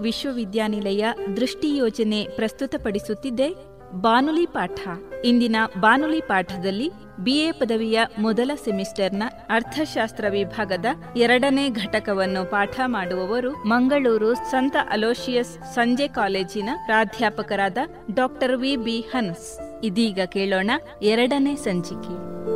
ವಿಶ್ವವಿದ್ಯಾನಿಲಯ ದೃಷ್ಟಿ ಯೋಜನೆ ಪ್ರಸ್ತುತಪಡಿಸುತ್ತಿದೆ ಬಾನುಲಿ ಪಾಠ ಇಂದಿನ ಬಾನುಲಿ ಪಾಠದಲ್ಲಿ ಬಿಎ ಪದವಿಯ ಮೊದಲ ಸೆಮಿಸ್ಟರ್ನ ಅರ್ಥಶಾಸ್ತ್ರ ವಿಭಾಗದ ಎರಡನೇ ಘಟಕವನ್ನು ಪಾಠ ಮಾಡುವವರು ಮಂಗಳೂರು ಸಂತ ಅಲೋಶಿಯಸ್ ಸಂಜೆ ಕಾಲೇಜಿನ ಪ್ರಾಧ್ಯಾಪಕರಾದ ಡಾಕ್ಟರ್ ವಿ ಬಿ ಹನ್ಸ್ ಇದೀಗ ಕೇಳೋಣ ಎರಡನೇ ಸಂಚಿಕೆ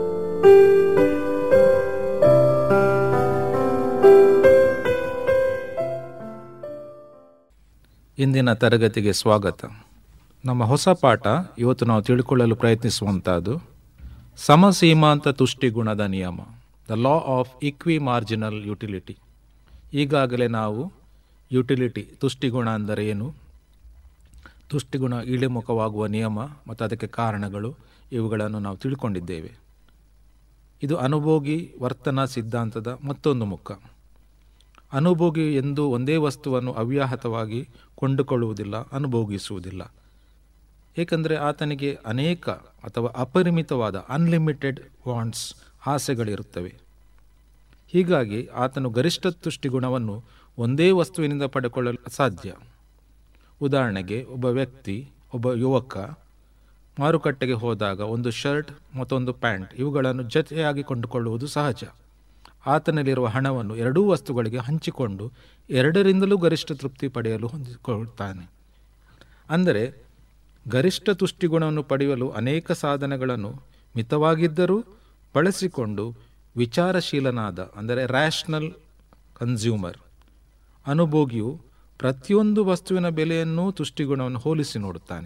ಇಂದಿನ ತರಗತಿಗೆ ಸ್ವಾಗತ ನಮ್ಮ ಹೊಸ ಪಾಠ ಇವತ್ತು ನಾವು ತಿಳ್ಕೊಳ್ಳಲು ಪ್ರಯತ್ನಿಸುವಂತಹದ್ದು ಸಮಸೀಮಾಂತ ತುಷ್ಟಿಗುಣದ ನಿಯಮ the law of equi marginal utility ಈಗಾಗಲೇ ನಾವು ಯುಟಿಲಿಟಿ ತುಷ್ಟಿಗುಣ ಅಂದರೆ ಏನು ತುಷ್ಟಿಗುಣ ಇಳಿಮುಖವಾಗುವ ನಿಯಮ ಮತ್ತು ಅದಕ್ಕೆ ಕಾರಣಗಳು ಇವುಗಳನ್ನು ನಾವು ತಿಳ್ಕೊಂಡಿದ್ದೇವೆ ಇದು ಅನುಭೋಗಿ ವರ್ತನಾ ಸಿದ್ಧಾಂತದ ಮತ್ತೊಂದು ಮುಖ ಅನುಭೋಗಿ ಎಂದು ಒಂದೇ ವಸ್ತುವನ್ನು ಅವ್ಯಾಹತವಾಗಿ ಕೊಂಡುಕೊಳ್ಳುವುದಿಲ್ಲ ಅನುಭೋಗಿಸುವುದಿಲ್ಲ ಏಕೆಂದರೆ ಆತನಿಗೆ ಅನೇಕ ಅಥವಾ ಅಪರಿಮಿತವಾದ ಅನ್ಲಿಮಿಟೆಡ್ ವಾಂಟ್ಸ್ ಆಸೆಗಳಿರುತ್ತವೆ ಹೀಗಾಗಿ ಆತನು ಗರಿಷ್ಠ ತುಷ್ಟಿಗುಣವನ್ನು ಒಂದೇ ವಸ್ತುವಿನಿಂದ ಪಡೆದುಕೊಳ್ಳಲು ಅಸಾಧ್ಯ ಉದಾಹರಣೆಗೆ ಒಬ್ಬ ವ್ಯಕ್ತಿ ಒಬ್ಬ ಯುವಕ ಮಾರುಕಟ್ಟೆಗೆ ಹೋದಾಗ ಒಂದು ಶರ್ಟ್ ಮತ್ತೊಂದು ಪ್ಯಾಂಟ್ ಇವುಗಳನ್ನು ಜೊತೆಯಾಗಿ ಕೊಂಡುಕೊಳ್ಳುವುದು ಸಹಜ ಆತನಲ್ಲಿರುವ ಹಣವನ್ನು ಎರಡೂ ವಸ್ತುಗಳಿಗೆ ಹಂಚಿಕೊಂಡು ಎರಡರಿಂದಲೂ ಗರಿಷ್ಠ ತೃಪ್ತಿ ಪಡೆಯಲು ಹೊಂದಿಕೊಳ್ಳುತ್ತಾನೆ ಅಂದರೆ ಗರಿಷ್ಠ ತುಷ್ಟಿಗುಣವನ್ನು ಪಡೆಯಲು ಅನೇಕ ಸಾಧನಗಳನ್ನು ಮಿತವಾಗಿದ್ದರೂ ಬಳಸಿಕೊಂಡು ವಿಚಾರಶೀಲನಾದ ಅಂದರೆ ರ್ಯಾಷನಲ್ ಕನ್ಸ್ಯೂಮರ್ ಅನುಭೋಗಿಯು ಪ್ರತಿಯೊಂದು ವಸ್ತುವಿನ ಬೆಲೆಯನ್ನೂ ತುಷ್ಟಿಗುಣವನ್ನು ಹೋಲಿಸಿ ನೋಡುತ್ತಾನೆ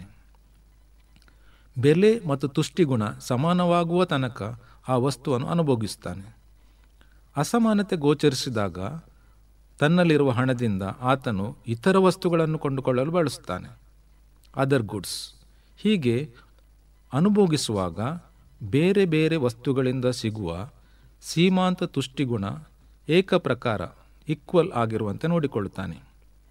ಬೆಲೆ ಮತ್ತು ತುಷ್ಟಿಗುಣ ಸಮಾನವಾಗುವ ತನಕ ಆ ವಸ್ತುವನ್ನು ಅನುಭೋಗಿಸುತ್ತಾನೆ ಅಸಮಾನತೆ ಗೋಚರಿಸಿದಾಗ ತನ್ನಲ್ಲಿರುವ ಹಣದಿಂದ ಆತನು ಇತರ ವಸ್ತುಗಳನ್ನು ಕೊಂಡುಕೊಳ್ಳಲು ಬಳಸುತ್ತಾನೆ ಅದರ್ ಗುಡ್ಸ್ ಹೀಗೆ ಅನುಭೋಗಿಸುವಾಗ ಬೇರೆ ಬೇರೆ ವಸ್ತುಗಳಿಂದ ಸಿಗುವ ಸೀಮಾಂತ ತುಷ್ಟಿಗುಣ ಏಕಪ್ರಕಾರ ಈಕ್ವಲ್ ಆಗಿರುವಂತೆ ನೋಡಿಕೊಳ್ಳುತ್ತಾನೆ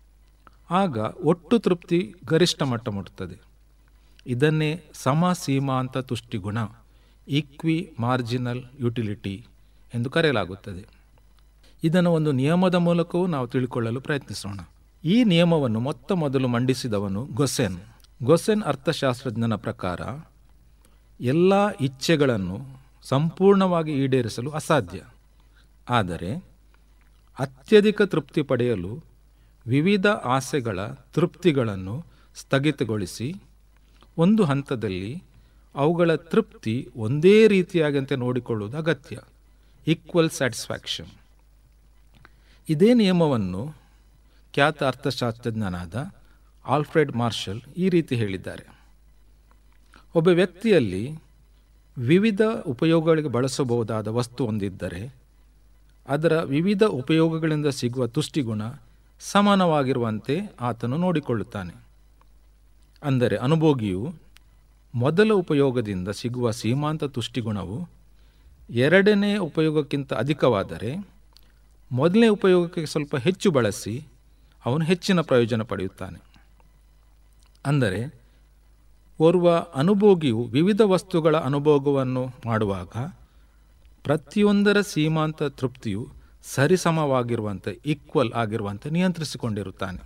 ಆಗ ಒಟ್ಟು ತೃಪ್ತಿ ಗರಿಷ್ಠ ಮಟ್ಟ ಮುಟ್ಟುತ್ತದೆ ಇದನ್ನೇ ಸಮ ಸೀಮಾಂತ ತುಷ್ಟಿಗುಣ ಈಕ್ವಿ ಮಾರ್ಜಿನಲ್ ಯುಟಿಲಿಟಿ ಎಂದು ಕರೆಯಲಾಗುತ್ತದೆ ಇದನ್ನು ಒಂದು ನಿಯಮದ ಮೂಲಕವೂ ನಾವು ತಿಳ್ಕೊಳ್ಳಲು ಪ್ರಯತ್ನಿಸೋಣ ಈ ನಿಯಮವನ್ನು ಮೊತ್ತ ಮೊದಲು ಮಂಡಿಸಿದವನು ಗೊಸೆನ್ ಗೊಸೆನ್ ಅರ್ಥಶಾಸ್ತ್ರಜ್ಞನ ಪ್ರಕಾರ ಎಲ್ಲ ಇಚ್ಛೆಗಳನ್ನು ಸಂಪೂರ್ಣವಾಗಿ ಈಡೇರಿಸಲು ಅಸಾಧ್ಯ ಆದರೆ ಅತ್ಯಧಿಕ ತೃಪ್ತಿ ಪಡೆಯಲು ವಿವಿಧ ಆಸೆಗಳ ತೃಪ್ತಿಗಳನ್ನು ಸ್ಥಗಿತಗೊಳಿಸಿ ಒಂದು ಹಂತದಲ್ಲಿ ಅವುಗಳ ತೃಪ್ತಿ ಒಂದೇ ರೀತಿಯಾಗಂತೆ ನೋಡಿಕೊಳ್ಳುವುದು ಅಗತ್ಯ ಈಕ್ವಲ್ ಸ್ಯಾಟಿಸ್ಫ್ಯಾಕ್ಷನ್ ಇದೇ ನಿಯಮವನ್ನು ಖ್ಯಾತ ಅರ್ಥಶಾಸ್ತ್ರಜ್ಞನಾದ ಆಲ್ಫ್ರೆಡ್ ಮಾರ್ಷಲ್ ಈ ರೀತಿ ಹೇಳಿದ್ದಾರೆ ಒಬ್ಬ ವ್ಯಕ್ತಿಯಲ್ಲಿ ವಿವಿಧ ಉಪಯೋಗಗಳಿಗೆ ಬಳಸಬಹುದಾದ ವಸ್ತು ಹೊಂದಿದ್ದರೆ ಅದರ ವಿವಿಧ ಉಪಯೋಗಗಳಿಂದ ಸಿಗುವ ತುಷ್ಟಿಗುಣ ಸಮಾನವಾಗಿರುವಂತೆ ಆತನು ನೋಡಿಕೊಳ್ಳುತ್ತಾನೆ ಅಂದರೆ ಅನುಭೋಗಿಯು ಮೊದಲ ಉಪಯೋಗದಿಂದ ಸಿಗುವ ಸೀಮಾಂತ ತುಷ್ಟಿಗುಣವು ಎರಡನೇ ಉಪಯೋಗಕ್ಕಿಂತ ಅಧಿಕವಾದರೆ ಮೊದಲನೇ ಉಪಯೋಗಕ್ಕೆ ಸ್ವಲ್ಪ ಹೆಚ್ಚು ಬಳಸಿ ಅವನು ಹೆಚ್ಚಿನ ಪ್ರಯೋಜನ ಪಡೆಯುತ್ತಾನೆ ಅಂದರೆ ಓರ್ವ ಅನುಭೋಗಿಯು ವಿವಿಧ ವಸ್ತುಗಳ ಅನುಭೋಗವನ್ನು ಮಾಡುವಾಗ ಪ್ರತಿಯೊಂದರ ಸೀಮಾಂತ ತೃಪ್ತಿಯು ಸರಿಸಮವಾಗಿರುವಂತೆ ಈಕ್ವಲ್ ಆಗಿರುವಂತೆ ನಿಯಂತ್ರಿಸಿಕೊಂಡಿರುತ್ತಾನೆ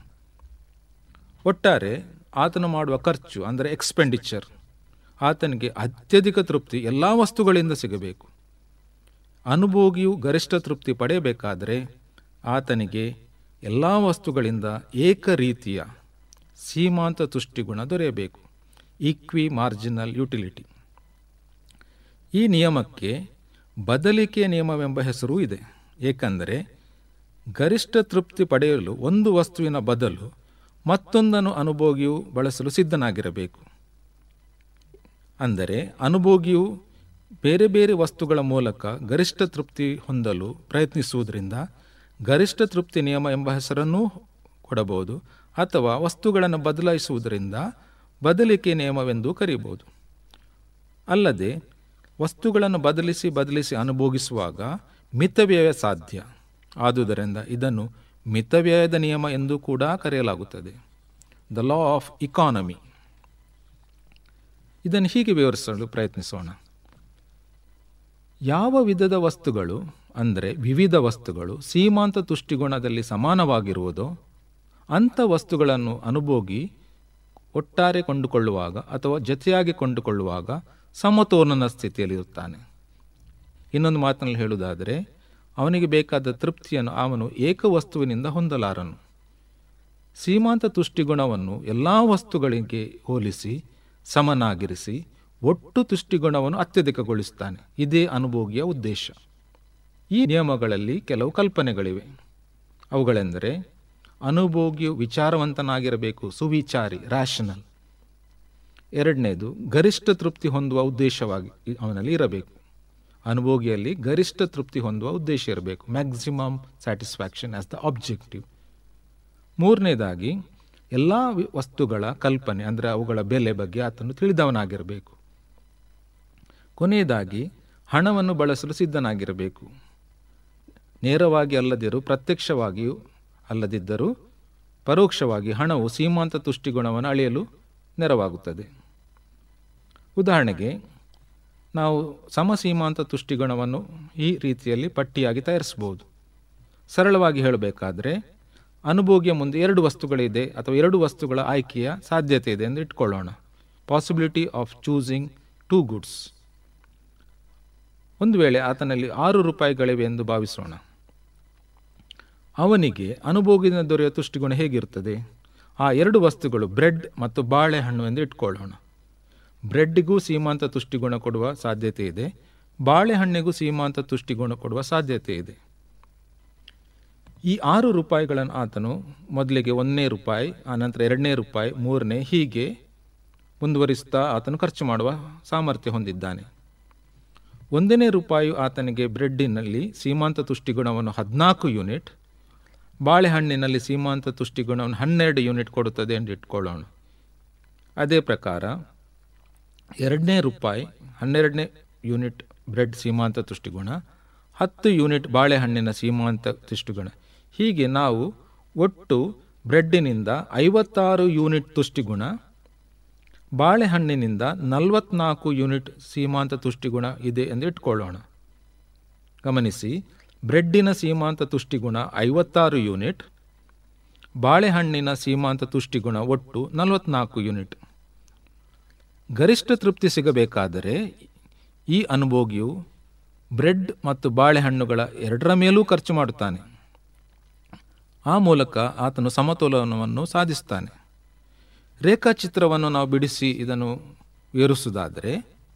ಒಟ್ಟಾರೆ ಆತನು ಮಾಡುವ ಖರ್ಚು ಅಂದರೆ ಎಕ್ಸ್ಪೆಂಡಿಚರ್ ಆತನಿಗೆ ಅತ್ಯಧಿಕ ತೃಪ್ತಿ ಎಲ್ಲ ವಸ್ತುಗಳಿಂದ ಸಿಗಬೇಕು ಅನುಭೋಗಿಯು ಗರಿಷ್ಠ ತೃಪ್ತಿ ಪಡೆಯಬೇಕಾದರೆ ಆತನಿಗೆ ಎಲ್ಲ ವಸ್ತುಗಳಿಂದ ಏಕ ರೀತಿಯ ಸೀಮಾಂತ ತುಷ್ಟಿಗುಣ ದೊರೆಯಬೇಕು ಈಕ್ವಿ ಮಾರ್ಜಿನಲ್ ಯುಟಿಲಿಟಿ ಈ ನಿಯಮಕ್ಕೆ ಬದಲಿಕೆ ನಿಯಮವೆಂಬ ಹೆಸರೂ ಇದೆ ಏಕೆಂದರೆ ಗರಿಷ್ಠ ತೃಪ್ತಿ ಪಡೆಯಲು ಒಂದು ವಸ್ತುವಿನ ಬದಲು ಮತ್ತೊಂದನ್ನು ಅನುಭೋಗಿಯು ಬಳಸಲು ಸಿದ್ಧನಾಗಿರಬೇಕು ಅಂದರೆ ಅನುಭೋಗಿಯು ಬೇರೆ ಬೇರೆ ವಸ್ತುಗಳ ಮೂಲಕ ಗರಿಷ್ಠ ತೃಪ್ತಿ ಹೊಂದಲು ಪ್ರಯತ್ನಿಸುವುದರಿಂದ ಗರಿಷ್ಠ ತೃಪ್ತಿ ನಿಯಮ ಎಂಬ ಹೆಸರನ್ನೂ ಕೊಡಬಹುದು ಅಥವಾ ವಸ್ತುಗಳನ್ನು ಬದಲಾಯಿಸುವುದರಿಂದ ಬದಲಿಕೆ ನಿಯಮವೆಂದು ಕರೆಯಬಹುದು ಅಲ್ಲದೆ ವಸ್ತುಗಳನ್ನು ಬದಲಿಸಿ ಬದಲಿಸಿ ಅನುಭೋಗಿಸುವಾಗ ಮಿತವ್ಯಯ ಸಾಧ್ಯ ಆದುದರಿಂದ ಇದನ್ನು ಮಿತವ್ಯಯದ ನಿಯಮ ಎಂದು ಕೂಡ ಕರೆಯಲಾಗುತ್ತದೆ ದ ಲಾ ಆಫ್ ಇಕಾನಮಿ ಇದನ್ನು ಹೀಗೆ ವಿವರಿಸಲು ಪ್ರಯತ್ನಿಸೋಣ ಯಾವ ವಿಧದ ವಸ್ತುಗಳು ಅಂದರೆ ವಿವಿಧ ವಸ್ತುಗಳು ಸೀಮಾಂತ ತುಷ್ಟಿಗುಣದಲ್ಲಿ ಸಮಾನವಾಗಿರುವುದೋ ಅಂಥ ವಸ್ತುಗಳನ್ನು ಅನುಭೋಗಿ ಒಟ್ಟಾರೆ ಕೊಂಡುಕೊಳ್ಳುವಾಗ ಅಥವಾ ಜತೆಯಾಗಿ ಕೊಂಡುಕೊಳ್ಳುವಾಗ ಸಮತೋಲನ ಸ್ಥಿತಿಯಲ್ಲಿರುತ್ತಾನೆ ಇನ್ನೊಂದು ಮಾತಿನಲ್ಲಿ ಹೇಳುವುದಾದರೆ ಅವನಿಗೆ ಬೇಕಾದ ತೃಪ್ತಿಯನ್ನು ಅವನು ಏಕವಸ್ತುವಿನಿಂದ ಹೊಂದಲಾರನು ಸೀಮಾಂತ ತುಷ್ಟಿಗುಣವನ್ನು ಎಲ್ಲ ವಸ್ತುಗಳಿಗೆ ಹೋಲಿಸಿ ಸಮನಾಗಿರಿಸಿ ಒಟ್ಟು ತುಷ್ಟಿಗುಣವನ್ನು ಅತ್ಯಧಿಕಗೊಳಿಸುತ್ತಾನೆ ಇದೇ ಅನುಭೋಗಿಯ ಉದ್ದೇಶ ಈ ನಿಯಮಗಳಲ್ಲಿ ಕೆಲವು ಕಲ್ಪನೆಗಳಿವೆ ಅವುಗಳೆಂದರೆ ಅನುಭೋಗಿಯು ವಿಚಾರವಂತನಾಗಿರಬೇಕು ಸುವಿಚಾರಿ ರ್ಯಾಷನಲ್ ಎರಡನೇದು ಗರಿಷ್ಠ ತೃಪ್ತಿ ಹೊಂದುವ ಉದ್ದೇಶವಾಗಿ ಅವನಲ್ಲಿ ಇರಬೇಕು ಅನುಭೋಗಿಯಲ್ಲಿ ಗರಿಷ್ಠ ತೃಪ್ತಿ ಹೊಂದುವ ಉದ್ದೇಶ ಇರಬೇಕು maximum satisfaction as the objective ಮೂರನೇದಾಗಿ ಎಲ್ಲ ವಸ್ತುಗಳ ಕಲ್ಪನೆ ಅಂದರೆ ಅವುಗಳ ಬೆಲೆ ಬಗ್ಗೆ ಆತನು ತಿಳಿದವನಾಗಿರಬೇಕು ಕೊನೆಯದಾಗಿ ಹಣವನ್ನು ಬಳಸಲು ಸಿದ್ಧನಾಗಿರಬೇಕು ನೇರವಾಗಿ ಅಲ್ಲದಿರು ಪ್ರತ್ಯಕ್ಷವಾಗಿಯೂ ಅಲ್ಲದಿದ್ದರೂ ಪರೋಕ್ಷವಾಗಿ ಹಣವು ಸೀಮಾಂತ ತುಷ್ಟಿಗುಣವನ್ನು ಅಳೆಯಲು ನೆರವಾಗುತ್ತದೆ ಉದಾಹರಣೆಗೆ ನಾವು ಸಮಸೀಮಾಂತ ತುಷ್ಟಿಗುಣವನ್ನು ಈ ರೀತಿಯಲ್ಲಿ ಪಟ್ಟಿಯಾಗಿ ತಯಾರಿಸಬಹುದು ಸರಳವಾಗಿ ಹೇಳಬೇಕಾದ್ರೆ ಅನುಭೋಗಿಯ ಮುಂದೆ ಎರಡು ವಸ್ತುಗಳಿದೆ ಅಥವಾ ಎರಡು ವಸ್ತುಗಳ ಆಯ್ಕೆಯ ಸಾಧ್ಯತೆ ಇದೆ ಎಂದು ಇಟ್ಕೊಳ್ಳೋಣ possibility of choosing two goods ಒಂದು ವೇಳೆ ಆತನಲ್ಲಿ ಆರು ರೂಪಾಯಿಗಳಿವೆ ಎಂದು ಭಾವಿಸೋಣ ಅವನಿಗೆ ಅನುಭೋಗಿನ ದೊರೆಯುವ ತುಷ್ಟಿಗುಣ ಹೇಗಿರುತ್ತದೆ ಆ ಎರಡು ವಸ್ತುಗಳು ಬ್ರೆಡ್ ಮತ್ತು ಬಾಳೆಹಣ್ಣು ಎಂದು ಇಟ್ಕೊಳ್ಳೋಣ ಬ್ರೆಡ್ಡಿಗೂ ಸೀಮಾಂತ ತುಷ್ಟಿಗುಣ ಕೊಡುವ ಸಾಧ್ಯತೆ ಇದೆ ಬಾಳೆಹಣ್ಣಿಗೂ ಸೀಮಾಂತ ತುಷ್ಟಿಗುಣ ಕೊಡುವ ಸಾಧ್ಯತೆ ಇದೆ ಈ ಆರು ರೂಪಾಯಿಗಳನ್ನು ಆತನು ಮೊದಲಿಗೆ ಒಂದನೇ ರೂಪಾಯಿ ಆನಂತರ ಎರಡನೇ ರೂಪಾಯಿ ಮೂರನೇ ಹೀಗೆ ಮುಂದುವರಿಸ್ತಾ ಆತನು ಖರ್ಚು ಮಾಡುವ ಸಾಮರ್ಥ್ಯ ಹೊಂದಿದ್ದಾನೆ ಒಂದನೇ ರೂಪಾಯಿ ಆತನಿಗೆ ಬ್ರೆಡ್ಡಿನಲ್ಲಿ ಸೀಮಾಂತ ತುಷ್ಟಿಗುಣವನ್ನು ಹದಿನಾಲ್ಕು ಯೂನಿಟ್ ಬಾಳೆಹಣ್ಣಿನಲ್ಲಿ ಸೀಮಾಂತ ತುಷ್ಟಿಗುಣವನ್ನು ಹನ್ನೆರಡು ಯೂನಿಟ್ ಕೊಡುತ್ತದೆ ಎಂದು ಇಟ್ಕೊಳ್ಳೋಣ ಅದೇ ಪ್ರಕಾರ ಎರಡನೇ ರೂಪಾಯಿ ಹನ್ನೆರಡನೇ ಯೂನಿಟ್ ಬ್ರೆಡ್ ಸೀಮಾಂತ ತುಷ್ಟಿಗುಣ ಹತ್ತು ಯೂನಿಟ್ ಬಾಳೆಹಣ್ಣಿನ ಸೀಮಾಂತ ತುಷ್ಟಿಗುಣ ಹೀಗೆ ನಾವು ಒಟ್ಟು ಬ್ರೆಡ್ಡಿನಿಂದ ಐವತ್ತಾರು ಯೂನಿಟ್ ತುಷ್ಟಿಗುಣ ಬಾಳೆಹಣ್ಣಿನಿಂದ ನಲವತ್ನಾಲ್ಕು ಯೂನಿಟ್ ಸೀಮಾಂತ ತುಷ್ಟಿಗುಣ ಇದೆ ಎಂದು ಇಟ್ಕೊಳ್ಳೋಣ ಗಮನಿಸಿ ಬ್ರೆಡ್ಡಿನ ಸೀಮಾಂತ ತುಷ್ಟಿಗುಣ ಐವತ್ತಾರು ಯೂನಿಟ್ ಬಾಳೆಹಣ್ಣಿನ ಸೀಮಾಂತ ತುಷ್ಟಿಗುಣ ಒಟ್ಟು ನಲವತ್ನಾಲ್ಕು ಯೂನಿಟ್ ಗರಿಷ್ಠ ತೃಪ್ತಿ ಸಿಗಬೇಕಾದರೆ ಈ ಅನುಭೋಗಿಯು ಬ್ರೆಡ್ ಮತ್ತು ಬಾಳೆಹಣ್ಣುಗಳ ಎರಡರ ಮೇಲೂ ಖರ್ಚು ಮಾಡುತ್ತಾನೆ ಆ ಮೂಲಕ ಆತನು ಸಮತೋಲನವನ್ನು ಸಾಧಿಸುತ್ತಾನೆ ರೇಖಾಚಿತ್ರವನ್ನು ನಾವು ಬಿಡಿಸಿ ಇದನ್ನು ವಿವರಿಸುವುದಾದರೆ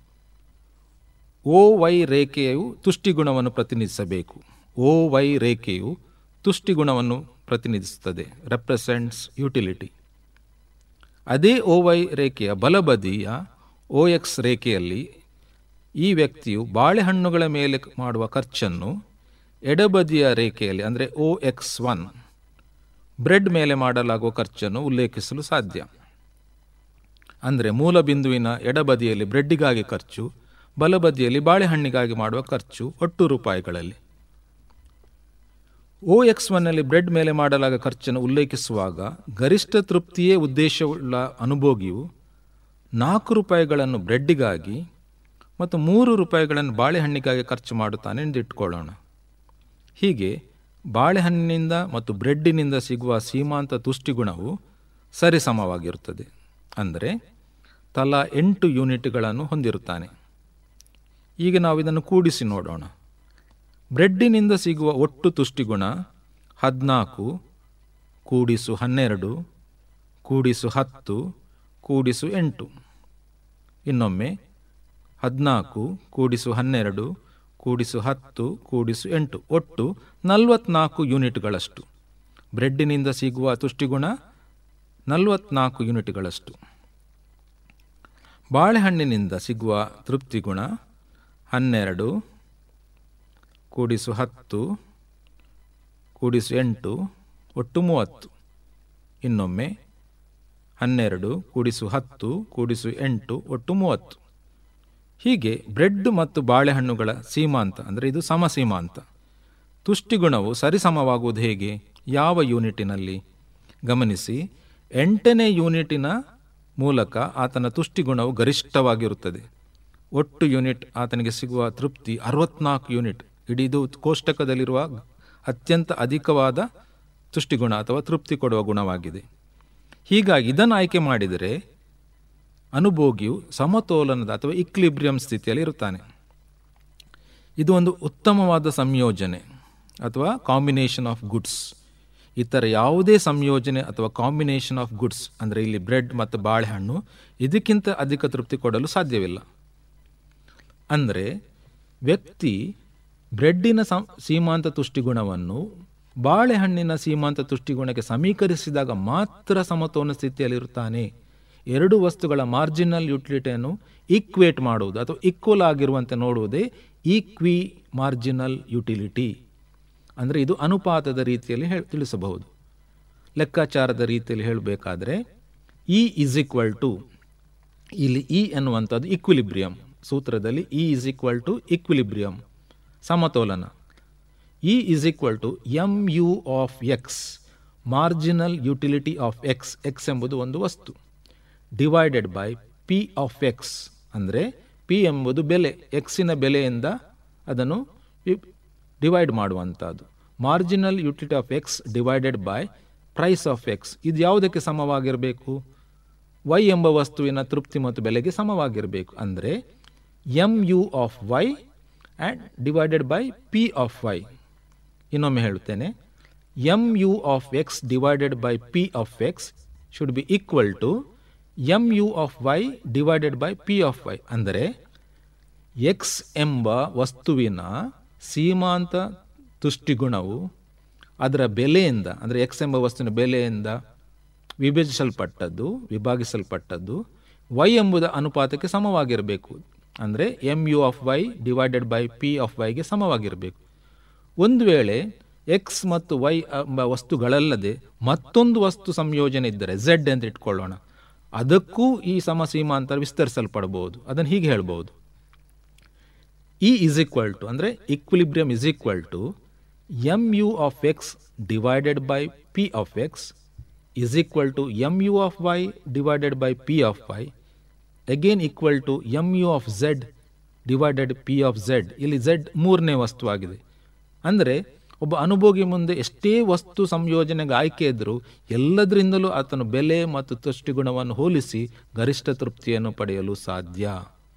ಓ ವೈ ರೇಖೆಯು ತುಷ್ಟಿಗುಣವನ್ನು ಪ್ರತಿನಿಧಿಸಬೇಕು ಓ ವೈ ರೇಖೆಯು ತುಷ್ಟಿಗುಣವನ್ನು ಪ್ರತಿನಿಧಿಸುತ್ತದೆ ರೆಪ್ರೆಸೆಂಟ್ಸ್ ಯುಟಿಲಿಟಿ ಅದೇ ಓ ವೈ ರೇಖೆಯ ಬಲಬದಿಯ ಓ ಎಕ್ಸ್ ರೇಖೆಯಲ್ಲಿ ಈ ವ್ಯಕ್ತಿಯು ಬಾಳೆಹಣ್ಣುಗಳ ಮೇಲೆ ಮಾಡುವ ಖರ್ಚನ್ನು ಎಡಬದಿಯ ರೇಖೆಯಲ್ಲಿ ಅಂದರೆ ಓ ಎಕ್ಸ್ ಒನ್ ಬ್ರೆಡ್ ಮೇಲೆ ಮಾಡಲಾಗುವ ಖರ್ಚನ್ನು ಉಲ್ಲೇಖಿಸಲು ಸಾಧ್ಯ ಅಂದರೆ ಮೂಲ ಬಿಂದುವಿನ ಎಡಬದಿಯಲ್ಲಿ ಬ್ರೆಡ್ಡಿಗಾಗಿ ಖರ್ಚು ಬಲಬದಿಯಲ್ಲಿ ಬಾಳೆಹಣ್ಣಿಗಾಗಿ ಮಾಡುವ ಖರ್ಚು ಒಟ್ಟು ರೂಪಾಯಿಗಳಲ್ಲಿ ಓ ಎಕ್ಸ್ ಒನ್ನಲ್ಲಿ ಬ್ರೆಡ್ ಮೇಲೆ ಮಾಡಲಾದ ಖರ್ಚನ್ನು ಉಲ್ಲೇಖಿಸುವಾಗ ಗರಿಷ್ಠ ತೃಪ್ತಿಯೇ ಉದ್ದೇಶವುಳ್ಳ ಅನುಭೋಗಿಯು ನಾಲ್ಕು ರೂಪಾಯಿಗಳನ್ನು ಬ್ರೆಡ್ಡಿಗಾಗಿ ಮತ್ತು ಮೂರು ರೂಪಾಯಿಗಳನ್ನು ಬಾಳೆಹಣ್ಣಿಗಾಗಿ ಖರ್ಚು ಮಾಡುತ್ತಾನೆ ಎಂದು ಇಟ್ಕೊಳ್ಳೋಣ ಹೀಗೆ ಬಾಳೆಹಣ್ಣಿನಿಂದ ಮತ್ತು ಬ್ರೆಡ್ಡಿನಿಂದ ಸಿಗುವ ಸೀಮಾಂತ ತುಷ್ಟಿಗುಣವು ಸರಿಸಮವಾಗಿರುತ್ತದೆ ಅಂದರೆ ತಲಾ ಎಂಟು ಯೂನಿಟ್ಗಳನ್ನು ಹೊಂದಿರುತ್ತಾನೆ ಈಗ ನಾವು ಇದನ್ನು ಕೂಡಿಸಿ ನೋಡೋಣ ಬ್ರೆಡ್ಡಿನಿಂದ ಸಿಗುವ ಒಟ್ಟು ತುಷ್ಟಿಗುಣ ಹದಿನಾಲ್ಕು ಕೂಡಿಸು ಹನ್ನೆರಡು ಕೂಡಿಸು ಹತ್ತು ಕೂಡಿಸು ಎಂಟು ಇನ್ನೊಮ್ಮೆ ಹದಿನಾಲ್ಕು ಕೂಡಿಸು ಹನ್ನೆರಡು ಕೂಡಿಸು ಹತ್ತು ಕೂಡಿಸು ಎಂಟು ಒಟ್ಟು ನಲವತ್ನಾಲ್ಕು ಯೂನಿಟ್ಗಳಷ್ಟು ಬ್ರೆಡ್ಡಿನಿಂದ ಸಿಗುವ ತುಷ್ಟಿಗುಣ ನಲವತ್ನಾಲ್ಕು ಯೂನಿಟ್ಗಳಷ್ಟು ಬಾಳೆಹಣ್ಣಿನಿಂದ ಸಿಗುವ ತೃಪ್ತಿಗುಣ ಹನ್ನೆರಡು ಕೂಡಿಸು ಹತ್ತು ಕೂಡಿಸು ಎಂಟು ಒಟ್ಟು ಮೂವತ್ತು ಇನ್ನೊಮ್ಮೆ ಹನ್ನೆರಡು ಕೂಡಿಸು ಹತ್ತು ಕೂಡಿಸು ಎಂಟು ಒಟ್ಟು ಮೂವತ್ತು ಹೀಗೆ ಬ್ರೆಡ್ ಮತ್ತು ಬಾಳೆಹಣ್ಣುಗಳ ಸೀಮಾಂತ ಅಂದರೆ ಇದು ಸಮಸೀಮಾಂತ ತುಷ್ಟಿಗುಣವು ಸರಿಸಮವಾಗುವುದು ಹೇಗೆ ಯಾವ ಯೂನಿಟಿನಲ್ಲಿ ಗಮನಿಸಿ ಎಂಟನೇ ಯೂನಿಟಿನ ಮೂಲಕ ಆತನ ತುಷ್ಟಿಗುಣವು ಗರಿಷ್ಠವಾಗಿರುತ್ತದೆ ಒಟ್ಟು ಯೂನಿಟ್ ಆತನಿಗೆ ಸಿಗುವ ತೃಪ್ತಿ ಅರವತ್ನಾಲ್ಕು ಯೂನಿಟ್ ಇಡೀ ಇದು ಕೋಷ್ಟಕದಲ್ಲಿರುವ ಅತ್ಯಂತ ಅಧಿಕವಾದ ತುಷ್ಟಿಗುಣ ಅಥವಾ ತೃಪ್ತಿ ಕೊಡುವ ಗುಣವಾಗಿದೆ ಹೀಗಾಗಿ ಇದನ್ನು ಆಯ್ಕೆ ಮಾಡಿದರೆ ಅನುಭೋಗಿಯು ಸಮತೋಲನದ ಅಥವಾ ಇಕ್ಲಿಬ್ರಿಯಂ ಸ್ಥಿತಿಯಲ್ಲಿ ಇರುತ್ತಾನೆ ಇದು ಒಂದು ಉತ್ತಮವಾದ ಸಂಯೋಜನೆ ಅಥವಾ ಕಾಂಬಿನೇಷನ್ ಆಫ್ ಗುಡ್ಸ್ ಇತರ ಯಾವುದೇ ಸಂಯೋಜನೆ ಅಥವಾ ಕಾಂಬಿನೇಷನ್ ಆಫ್ ಗುಡ್ಸ್ ಅಂದರೆ ಇಲ್ಲಿ ಬ್ರೆಡ್ ಮತ್ತು ಬಾಳೆಹಣ್ಣು ಇದಕ್ಕಿಂತ ಅಧಿಕ ತೃಪ್ತಿ ಕೊಡಲು ಸಾಧ್ಯವಿಲ್ಲ ಅಂದರೆ ವ್ಯಕ್ತಿ ಬ್ರೆಡ್ಡಿನ ಸಂ ಸೀಮಾಂತ ತುಷ್ಟಿಗುಣವನ್ನು ಬಾಳೆಹಣ್ಣಿನ ಸೀಮಾಂತ ತುಷ್ಟಿಗುಣಕ್ಕೆ ಸಮೀಕರಿಸಿದಾಗ ಮಾತ್ರ ಸಮತೋಲನ ಸ್ಥಿತಿಯಲ್ಲಿರುತ್ತಾನೆ ಎರಡು ವಸ್ತುಗಳ ಮಾರ್ಜಿನಲ್ ಯುಟಿಲಿಟಿಯನ್ನು ಈಕ್ವೇಟ್ ಮಾಡುವುದು ಅಥವಾ ಈಕ್ವಲ್ ಆಗಿರುವಂತೆ ನೋಡುವುದೇ ಈಕ್ವಿ ಮಾರ್ಜಿನಲ್ ಯುಟಿಲಿಟಿ ಅಂದರೆ ಇದು ಅನುಪಾತದ ರೀತಿಯಲ್ಲಿ ಹೇಳಿ ತಿಳಿಸಬಹುದು ಲೆಕ್ಕಾಚಾರದ ರೀತಿಯಲ್ಲಿ ಹೇಳಬೇಕಾದ್ರೆ ಇ ಇಸ್ ಈಕ್ವಲ್ ಟು ಇಲ್ಲಿ ಇ ಎನ್ನುವಂಥದ್ದು ಇಕ್ವಿಲಿಬ್ರಿಯಂ ಸೂತ್ರದಲ್ಲಿ E is equal to equilibrium ಸಮತೋಲನ E is equal to M U of X marginal utility of X X ಎಂಬುದು ಒಂದು ವಸ್ತು divided by P of X ಅಂದರೆ ಪಿ ಎಂಬುದು ಬೆಲೆ ಎಕ್ಸಿನ ಬೆಲೆಯಿಂದ ಅದನ್ನು ಡಿವೈಡ್ ಮಾಡುವಂಥದ್ದು marginal utility of X divided by price of X ಇದು ಯಾವುದಕ್ಕೆ ಸಮವಾಗಿರಬೇಕು ವೈ ಎಂಬ ವಸ್ತುವಿನ ತೃಪ್ತಿ ಮತ್ತು ಬೆಲೆಗೆ ಸಮವಾಗಿರಬೇಕು ಅಂದರೆ M U of Y and divided by P of Y ಇನ್ನೊಮ್ಮೆ ಹೇಳುತ್ತೇನೆ M U of X divided by P of X should be equal to M U of Y divided by P of Y ಅಂದರೆ X ಎಂಬ ವಸ್ತುವಿನ ಸೀಮಾಂತ ತುಷ್ಟಿಗುಣವು ಅದರ ಬೆಲೆಯಿಂದ ಅಂದರೆ X ಎಂಬ ವಸ್ತುವಿನ ಬೆಲೆಯಿಂದ ವಿಭಜಿಸಲ್ಪಟ್ಟದ್ದು ವಿಭಾಗಿಸಲ್ಪಟ್ಟದ್ದು ವೈ ಎಂಬುದ ಅನುಪಾತಕ್ಕೆ ಸಮವಾಗಿರಬೇಕು ಅಂದರೆ M U of Y divided by P of ವೈಗೆ ಸಮವಾಗಿರಬೇಕು ಒಂದು ವೇಳೆ ಎಕ್ಸ್ ಮತ್ತು ವೈ ಎಂಬ ವಸ್ತುಗಳಲ್ಲದೆ ಮತ್ತೊಂದು ವಸ್ತು ಸಂಯೋಜನೆ ಇದ್ದರೆ ಝೆಡ್ ಅಂತ ಇಟ್ಕೊಳ್ಳೋಣ ಅದಕ್ಕೂ ಈ ಸಮಸೀಮಾಂತರ ವಿಸ್ತರಿಸಲ್ಪಡಬಹುದು ಅದನ್ನು ಹೀಗೆ ಹೇಳ್ಬೋದು ಇ ಇಸ್ ಈಕ್ವಲ್ ಟು ಅಂದರೆ equilibrium is equal to M U of X divided by P of X is equal to M U of Y divided by P of Y again equal to M U of Z divided P of Z ಇಲ್ಲಿ Z ಮೂರನೇ ವಸ್ತುವಾಗಿದೆ ಅಂದರೆ ಒಬ್ಬ ಅನುಭೋಗಿ ಮುಂದೆ ಎಷ್ಟೇ ವಸ್ತು ಸಂಯೋಜನೆಗೆ ಆಯ್ಕೆ ಇದ್ದರೂ ಎಲ್ಲದರಿಂದಲೂ ಆತನು ಬೆಲೆ ಮತ್ತು ತುಷ್ಟಿಗುಣವನ್ನು ಹೋಲಿಸಿ ಗರಿಷ್ಠ ತೃಪ್ತಿಯನ್ನು ಪಡೆಯಲು ಸಾಧ್ಯ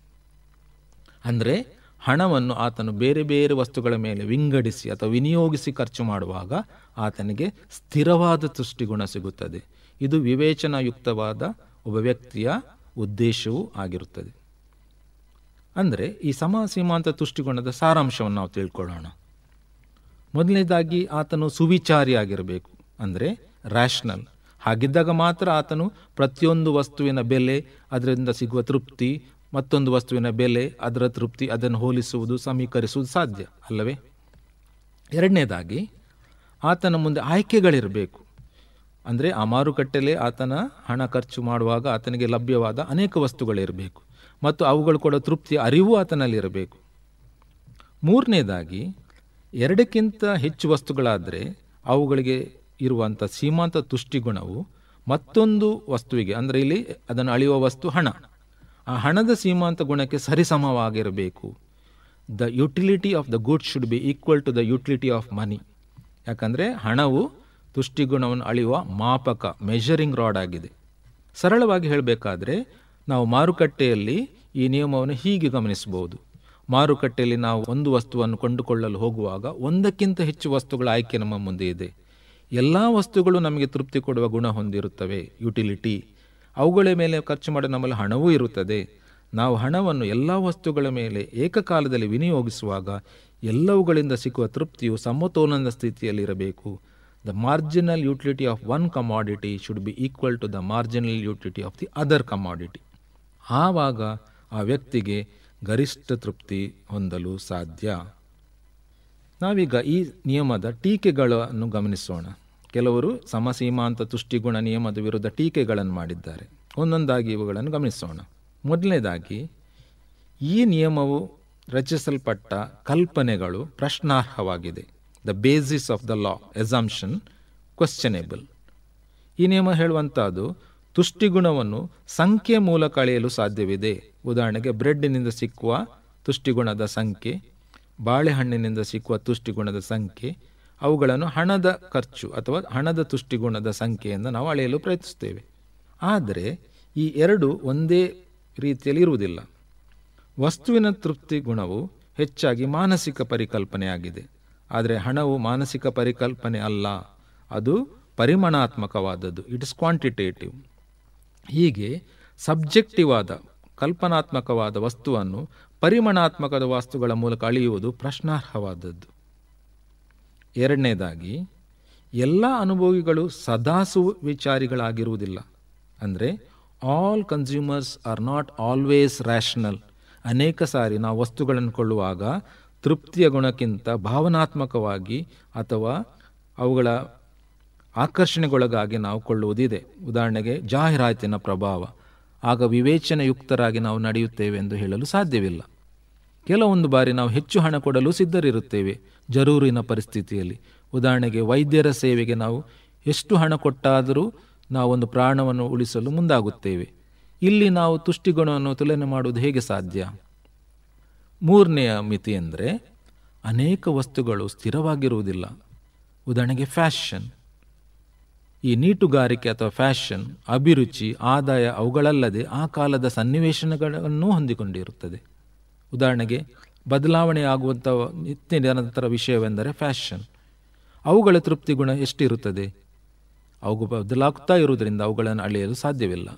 ಅಂದರೆ ಹಣವನ್ನು ಆತನು ಬೇರೆ ಬೇರೆ ವಸ್ತುಗಳ ಮೇಲೆ ವಿಂಗಡಿಸಿ ಅಥವಾ ವಿನಿಯೋಗಿಸಿ ಖರ್ಚು ಮಾಡುವಾಗ ಆತನಿಗೆ ಸ್ಥಿರವಾದ ತುಷ್ಟಿಗುಣ ಸಿಗುತ್ತದೆ ಇದು ವಿವೇಚನಾಯುಕ್ತವಾದ ಒಬ್ಬ ವ್ಯಕ್ತಿಯ ಉದ್ದೇಶವೂ ಆಗಿರುತ್ತದೆ ಅಂದರೆ ಈ ಸಮ ಸೀಮಾಂತ ತುಷ್ಟಿಗುಣದ ಸಾರಾಂಶವನ್ನು ನಾವು ತಿಳ್ಕೊಳ್ಳೋಣ ಮೊದಲನೇದಾಗಿ ಆತನು ಸುವಿಚಾರಿಯಾಗಿರಬೇಕು ಅಂದರೆ ರ್ಯಾಷನಲ್ ಹಾಗಿದ್ದಾಗ ಮಾತ್ರ ಆತನು ಪ್ರತಿಯೊಂದು ವಸ್ತುವಿನ ಬೆಲೆ ಅದರಿಂದ ಸಿಗುವ ತೃಪ್ತಿ ಮತ್ತೊಂದು ವಸ್ತುವಿನ ಬೆಲೆ ಅದರ ತೃಪ್ತಿ ಅದನ್ನು ಹೋಲಿಸುವುದು ಸಮೀಕರಿಸುವುದು ಸಾಧ್ಯ ಅಲ್ಲವೇ ಎರಡನೇದಾಗಿ ಆತನ ಮುಂದೆ ಆಯ್ಕೆಗಳಿರಬೇಕು ಅಂದರೆ ಆ ಮಾರುಕಟ್ಟೆಯಲ್ಲಿ ಆತನ ಹಣ ಖರ್ಚು ಮಾಡುವಾಗ ಆತನಿಗೆ ಲಭ್ಯವಾದ ಅನೇಕ ವಸ್ತುಗಳಿರಬೇಕು ಮತ್ತು ಅವುಗಳು ಕೊಡೋ ತೃಪ್ತಿಯ ಅರಿವು ಆತನಲ್ಲಿರಬೇಕು ಮೂರನೇದಾಗಿ ಎರಡಕ್ಕಿಂತ ಹೆಚ್ಚು ವಸ್ತುಗಳಾದರೆ ಅವುಗಳಿಗೆ ಇರುವಂಥ ಸೀಮಾಂತ ತುಷ್ಟಿಗುಣವು ಮತ್ತೊಂದು ವಸ್ತುವಿಗೆ ಅಂದರೆ ಇಲ್ಲಿ ಅದನ್ನು ಅಳೆಯುವ ವಸ್ತು ಹಣ ಆ ಹಣದ ಸೀಮಾಂತ ಗುಣಕ್ಕೆ ಸರಿಸಮವಾಗಿರಬೇಕು the utility of the good should be equal to the utility of money ಯಾಕಂದರೆ ಹಣವು ತುಷ್ಟಿಗುಣವನ್ನು ಅಳೆಯುವ ಮಾಪಕ ಮೆಷರಿಂಗ್ ರಾಡ್ ಆಗಿದೆ ಸರಳವಾಗಿ ಹೇಳಬೇಕಾದ್ರೆ ನಾವು ಮಾರುಕಟ್ಟೆಯಲ್ಲಿ ಈ ನಿಯಮವನ್ನು ಹೀಗೆ ಗಮನಿಸಬಹುದು ಮಾರುಕಟ್ಟೆಯಲ್ಲಿ ನಾವು ಒಂದು ವಸ್ತುವನ್ನು ಕೊಂಡುಕೊಳ್ಳಲು ಹೋಗುವಾಗ ಒಂದಕ್ಕಿಂತ ಹೆಚ್ಚು ವಸ್ತುಗಳ ಆಯ್ಕೆ ನಮ್ಮ ಮುಂದೆ ಇದೆ ಎಲ್ಲ ವಸ್ತುಗಳು ನಮಗೆ ತೃಪ್ತಿ ಕೊಡುವ ಗುಣ ಹೊಂದಿರುತ್ತವೆ ಯುಟಿಲಿಟಿ ಅವುಗಳ ಮೇಲೆ ಖರ್ಚು ಮಾಡೋ ನಮ್ಮಲ್ಲಿ ಹಣವೂ ಇರುತ್ತದೆ ನಾವು ಹಣವನ್ನು ಎಲ್ಲ ವಸ್ತುಗಳ ಮೇಲೆ ಏಕಕಾಲದಲ್ಲಿ ವಿನಿಯೋಗಿಸುವಾಗ ಎಲ್ಲವುಗಳಿಂದ ಸಿಕ್ಕುವ ತೃಪ್ತಿಯು ಸಮತೋಲನದ ಸ್ಥಿತಿಯಲ್ಲಿ ಇರಬೇಕು the marginal utility of one commodity should be equal to the marginal utility of the other commodity ಆವಾಗ ಆ ವ್ಯಕ್ತಿಗೆ ಗರಿಷ್ಠ ತೃಪ್ತಿ ಹೊಂದಲು ಸಾಧ್ಯ ನಾವೀಗ ಈ ನಿಯಮದ ಟೀಕೆಗಳನ್ನು ಗಮನಿಸೋಣ ಕೆಲವರು ಸಮಸೀಮಾಂತ ತುಷ್ಟಿಗುಣ ನಿಯಮದ ವಿರುದ್ಧ ಟೀಕೆಗಳನ್ನು ಮಾಡಿದ್ದಾರೆ ಒಂದೊಂದಾಗಿ ಇವುಗಳನ್ನು ಗಮನಿಸೋಣ ಮೊದಲನೇದಾಗಿ ಈ ನಿಯಮವು ರಚಿಸಲ್ಪಟ್ಟ ಕಲ್ಪನೆಗಳು ಪ್ರಶ್ನಾರ್ಹವಾಗಿದೆ the basis of the law assumption questionable ಈ ನಿಯಮ ಹೇಳುವಂಥದ್ದು ತುಷ್ಟಿಗುಣವನ್ನು ಸಂಖ್ಯೆ ಮೂಲಕ ಅಳೆಯಲು ಸಾಧ್ಯವಿದೆ ಉದಾಹರಣೆಗೆ ಬ್ರೆಡ್ನಿಂದ ಸಿಕ್ಕುವ ತುಷ್ಟಿಗುಣದ ಸಂಖ್ಯೆ ಬಾಳೆಹಣ್ಣಿನಿಂದ ಸಿಕ್ಕುವ ತುಷ್ಟಿಗುಣದ ಸಂಖ್ಯೆ ಅವುಗಳನ್ನು ಹಣದ ಖರ್ಚು ಅಥವಾ ಹಣದ ತುಷ್ಟಿಗುಣದ ಸಂಖ್ಯೆಯಿಂದ ನಾವು ಅಳೆಯಲು ಪ್ರಯತ್ನಿಸ್ತೇವೆ ಆದರೆ ಈ ಎರಡು ಒಂದೇ ರೀತಿಯಲ್ಲಿ ಇರುವುದಿಲ್ಲ ವಸ್ತುವಿನ ತೃಪ್ತಿ ಗುಣವು ಹೆಚ್ಚಾಗಿ ಮಾನಸಿಕ ಪರಿಕಲ್ಪನೆಯಾಗಿದೆ ಆದರೆ ಹಣವು ಮಾನಸಿಕ ಪರಿಕಲ್ಪನೆ ಅಲ್ಲ ಅದು ಪರಿಮಾಣಾತ್ಮಕವಾದದ್ದು ಇಟ್ಸ್ ಕ್ವಾಂಟಿಟೇಟಿವ್ ಹೀಗೆ ಸಬ್ಜೆಕ್ಟಿವ್ ಆದ ಕಲ್ಪನಾತ್ಮಕವಾದ ವಸ್ತುವನ್ನು ಪರಿಮಾಣಾತ್ಮಕದ ವಸ್ತುಗಳ ಮೂಲಕ ಅಳೆಯುವುದು ಪ್ರಶ್ನಾರ್ಹವಾದದ್ದು ಎರಡನೇದಾಗಿ ಎಲ್ಲ ಅನುಭವಿಗಳು ಸದಾಸು ವಿಚಾರಿಗಳಾಗಿರುವುದಿಲ್ಲ ಅಂದರೆ all consumers are not always rational ಅನೇಕ ಸಾರಿ ನಾವು ವಸ್ತುಗಳನ್ನು ಕೊಳ್ಳುವಾಗ ತೃಪ್ತಿಯ ಗುಣಕ್ಕಿಂತ ಭಾವನಾತ್ಮಕವಾಗಿ ಅಥವಾ ಅವುಗಳ ಆಕರ್ಷಣೆಗೊಳಗಾಗಿ ನಾವು ಕೊಳ್ಳುವುದಿದೆ ಉದಾಹರಣೆಗೆ ಜಾಹೀರಾತಿನ ಪ್ರಭಾವ ಆಗ ವಿವೇಚನೆಯುಕ್ತರಾಗಿ ನಾವು ನಡೆಯುತ್ತೇವೆ ಎಂದು ಹೇಳಲು ಸಾಧ್ಯವಿಲ್ಲ ಕೆಲವೊಂದು ಬಾರಿ ನಾವು ಹೆಚ್ಚು ಹಣ ಕೊಡಲು ಸಿದ್ಧರಿರುತ್ತೇವೆ ಜರೂರಿನ ಪರಿಸ್ಥಿತಿಯಲ್ಲಿ ಉದಾಹರಣೆಗೆ ವೈದ್ಯರ ಸೇವೆಗೆ ನಾವು ಎಷ್ಟು ಹಣ ಕೊಟ್ಟಾದರೂ ನಾವೊಂದು ಪ್ರಾಣವನ್ನು ಉಳಿಸಲು ಮುಂದಾಗುತ್ತೇವೆ ಇಲ್ಲಿ ನಾವು ತುಷ್ಟಿಗುಣವನ್ನು ತುಲನೆ ಮಾಡುವುದು ಹೇಗೆ ಸಾಧ್ಯ ಮೂರನೆಯ ಮಿತಿ ಅಂದರೆ ಅನೇಕ ವಸ್ತುಗಳು ಸ್ಥಿರವಾಗಿರುವುದಿಲ್ಲ ಉದಾಹರಣೆಗೆ ಫ್ಯಾಷನ್ ಈ ನೀಟುಗಾರಿಕೆ ಅಥವಾ ಫ್ಯಾಷನ್ ಅಭಿರುಚಿ ಆದಾಯ ಅವುಗಳಲ್ಲದೆ ಆ ಕಾಲದ ಸನ್ನಿವೇಶಗಳನ್ನು ಹೊಂದಿಕೊಂಡಿರುತ್ತದೆ ಉದಾಹರಣೆಗೆ ಬದಲಾವಣೆ ಆಗುವಂಥ ನಿತ್ಯ ನಿರಂತರ ವಿಷಯವೆಂದರೆ ಫ್ಯಾಷನ್ ಅವುಗಳ ತೃಪ್ತಿ ಗುಣ ಎಷ್ಟಿರುತ್ತದೆ ಅವು ಬದಲಾಗ್ತಾ ಇರುವುದರಿಂದ ಅವುಗಳನ್ನು ಅಳೆಯಲು ಸಾಧ್ಯವಿಲ್ಲ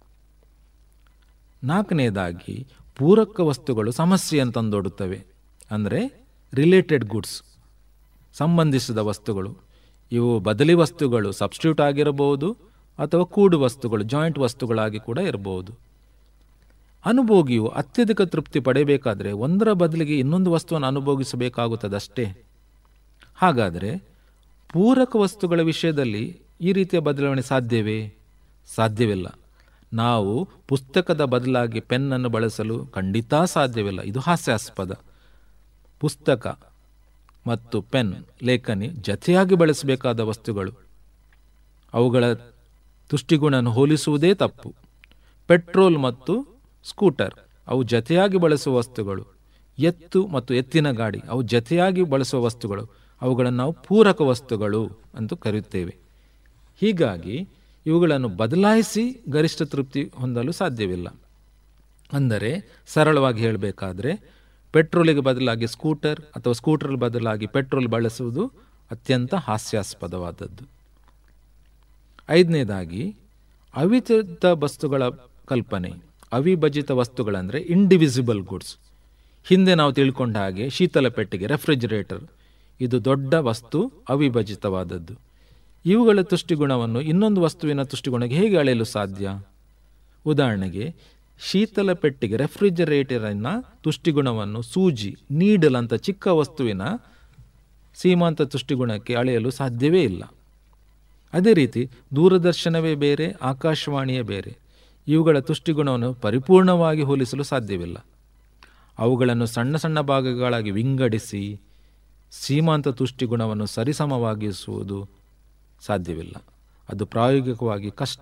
ನಾಲ್ಕನೇದಾಗಿ ಪೂರಕ ವಸ್ತುಗಳು ಸಮಸ್ಯೆಯನ್ನು ತಂದೊಡುತ್ತವೆ ಅಂದರೆ ರಿಲೇಟೆಡ್ ಗುಡ್ಸ್ ಸಂಬಂಧಿಸಿದ ವಸ್ತುಗಳು ಇವು ಬದಲಿ ವಸ್ತುಗಳು ಸಬ್ಸ್ಟ್ಯೂಟ್ ಆಗಿರಬಹುದು ಅಥವಾ ಕೂಡು ವಸ್ತುಗಳು ಜಾಯಿಂಟ್ ವಸ್ತುಗಳಾಗಿ ಕೂಡ ಇರಬಹುದು ಅನುಭೋಗಿಯು ಅತ್ಯಧಿಕ ತೃಪ್ತಿ ಪಡೆಯಬೇಕಾದರೆ ಒಂದರ ಬದಲಿಗೆ ಇನ್ನೊಂದು ವಸ್ತುವನ್ನು ಅನುಭೋಗಿಸಬೇಕಾಗುತ್ತದಷ್ಟೇ ಹಾಗಾದರೆ ಪೂರಕ ವಸ್ತುಗಳ ವಿಷಯದಲ್ಲಿ ಈ ರೀತಿಯ ಬದಲಾವಣೆ ಸಾಧ್ಯವೇ ಸಾಧ್ಯವಿಲ್ಲ ನಾವು ಪುಸ್ತಕದ ಬದಲಾಗಿ ಪೆನ್ನನ್ನು ಬಳಸಲು ಖಂಡಿತ ಸಾಧ್ಯವಿಲ್ಲ ಇದು ಹಾಸ್ಯಾಸ್ಪದ ಪುಸ್ತಕ ಮತ್ತು ಪೆನ್ ಲೇಖನಿ ಜತೆಯಾಗಿ ಬಳಸಬೇಕಾದ ವಸ್ತುಗಳು ಅವುಗಳ ತುಷ್ಟಿಗುಣವನ್ನು ಹೋಲಿಸುವುದೇ ತಪ್ಪು ಪೆಟ್ರೋಲ್ ಮತ್ತು ಸ್ಕೂಟರ್ ಅವು ಜತೆಯಾಗಿ ಬಳಸುವ ವಸ್ತುಗಳು ಎತ್ತು ಮತ್ತು ಎತ್ತಿನ ಗಾಡಿ ಅವು ಜತೆಯಾಗಿ ಬಳಸುವ ವಸ್ತುಗಳು ಅವುಗಳನ್ನು ನಾವು ಪೂರಕ ವಸ್ತುಗಳು ಅಂತ ಕರೆಯುತ್ತೇವೆ ಹೀಗಾಗಿ ಇವುಗಳನ್ನು ಬದಲಾಯಿಸಿ ಗರಿಷ್ಠ ತೃಪ್ತಿ ಹೊಂದಲು ಸಾಧ್ಯವಿಲ್ಲ ಅಂದರೆ ಸರಳವಾಗಿ ಹೇಳಬೇಕಾದ್ರೆ ಪೆಟ್ರೋಲಿಗೆ ಬದಲಾಗಿ ಸ್ಕೂಟರ್ ಅಥವಾ ಸ್ಕೂಟರ್ ಬದಲಾಗಿ ಪೆಟ್ರೋಲ್ ಬಳಸುವುದು ಅತ್ಯಂತ ಹಾಸ್ಯಾಸ್ಪದವಾದದ್ದು ಐದನೇದಾಗಿ ಅವಿಚಿತ ವಸ್ತುಗಳ ಕಲ್ಪನೆ ಅವಿಭಜಿತ ವಸ್ತುಗಳಂದರೆ ಇಂಡಿವಿಸಿಬಲ್ ಗುಡ್ಸ್ ಹಿಂದೆ ನಾವು ತಿಳ್ಕೊಂಡ ಹಾಗೆ ಶೀತಲ ಪೆಟ್ಟಿಗೆ ರೆಫ್ರಿಜರೇಟರ್ ಇದು ದೊಡ್ಡ ವಸ್ತು ಅವಿಭಜಿತವಾದದ್ದು ಇವುಗಳ ತುಷ್ಟಿಗುಣವನ್ನು ಇನ್ನೊಂದು ವಸ್ತುವಿನ ತುಷ್ಟಿಗುಣಕ್ಕೆ ಹೇಗೆ ಅಳೆಯಲು ಸಾಧ್ಯ ಉದಾಹರಣೆಗೆ ಶೀತಲ ಪೆಟ್ಟಿಗೆ ರೆಫ್ರಿಜರೇಟರಿನ ತುಷ್ಟಿಗುಣವನ್ನು ಸೂಜಿ ನೀಡಲ್ ಅಂತ ಚಿಕ್ಕ ವಸ್ತುವಿನ ಸೀಮಾಂತ ತುಷ್ಟಿಗುಣಕ್ಕೆ ಅಳೆಯಲು ಸಾಧ್ಯವೇ ಇಲ್ಲ ಅದೇ ರೀತಿ ದೂರದರ್ಶನವೇ ಬೇರೆ ಆಕಾಶವಾಣಿಯೇ ಬೇರೆ ಇವುಗಳ ತುಷ್ಟಿಗುಣವನ್ನು ಪರಿಪೂರ್ಣವಾಗಿ ಹೋಲಿಸಲು ಸಾಧ್ಯವಿಲ್ಲ ಅವುಗಳನ್ನು ಸಣ್ಣ ಸಣ್ಣ ಭಾಗಗಳಾಗಿ ವಿಂಗಡಿಸಿ ಸೀಮಾಂತ ತುಷ್ಟಿಗುಣವನ್ನು ಸರಿಸಮವಾಗಿಸುವುದು ಸಾಧ್ಯವಿಲ್ಲ ಅದು ಪ್ರಾಯೋಗಿಕವಾಗಿ ಕಷ್ಟ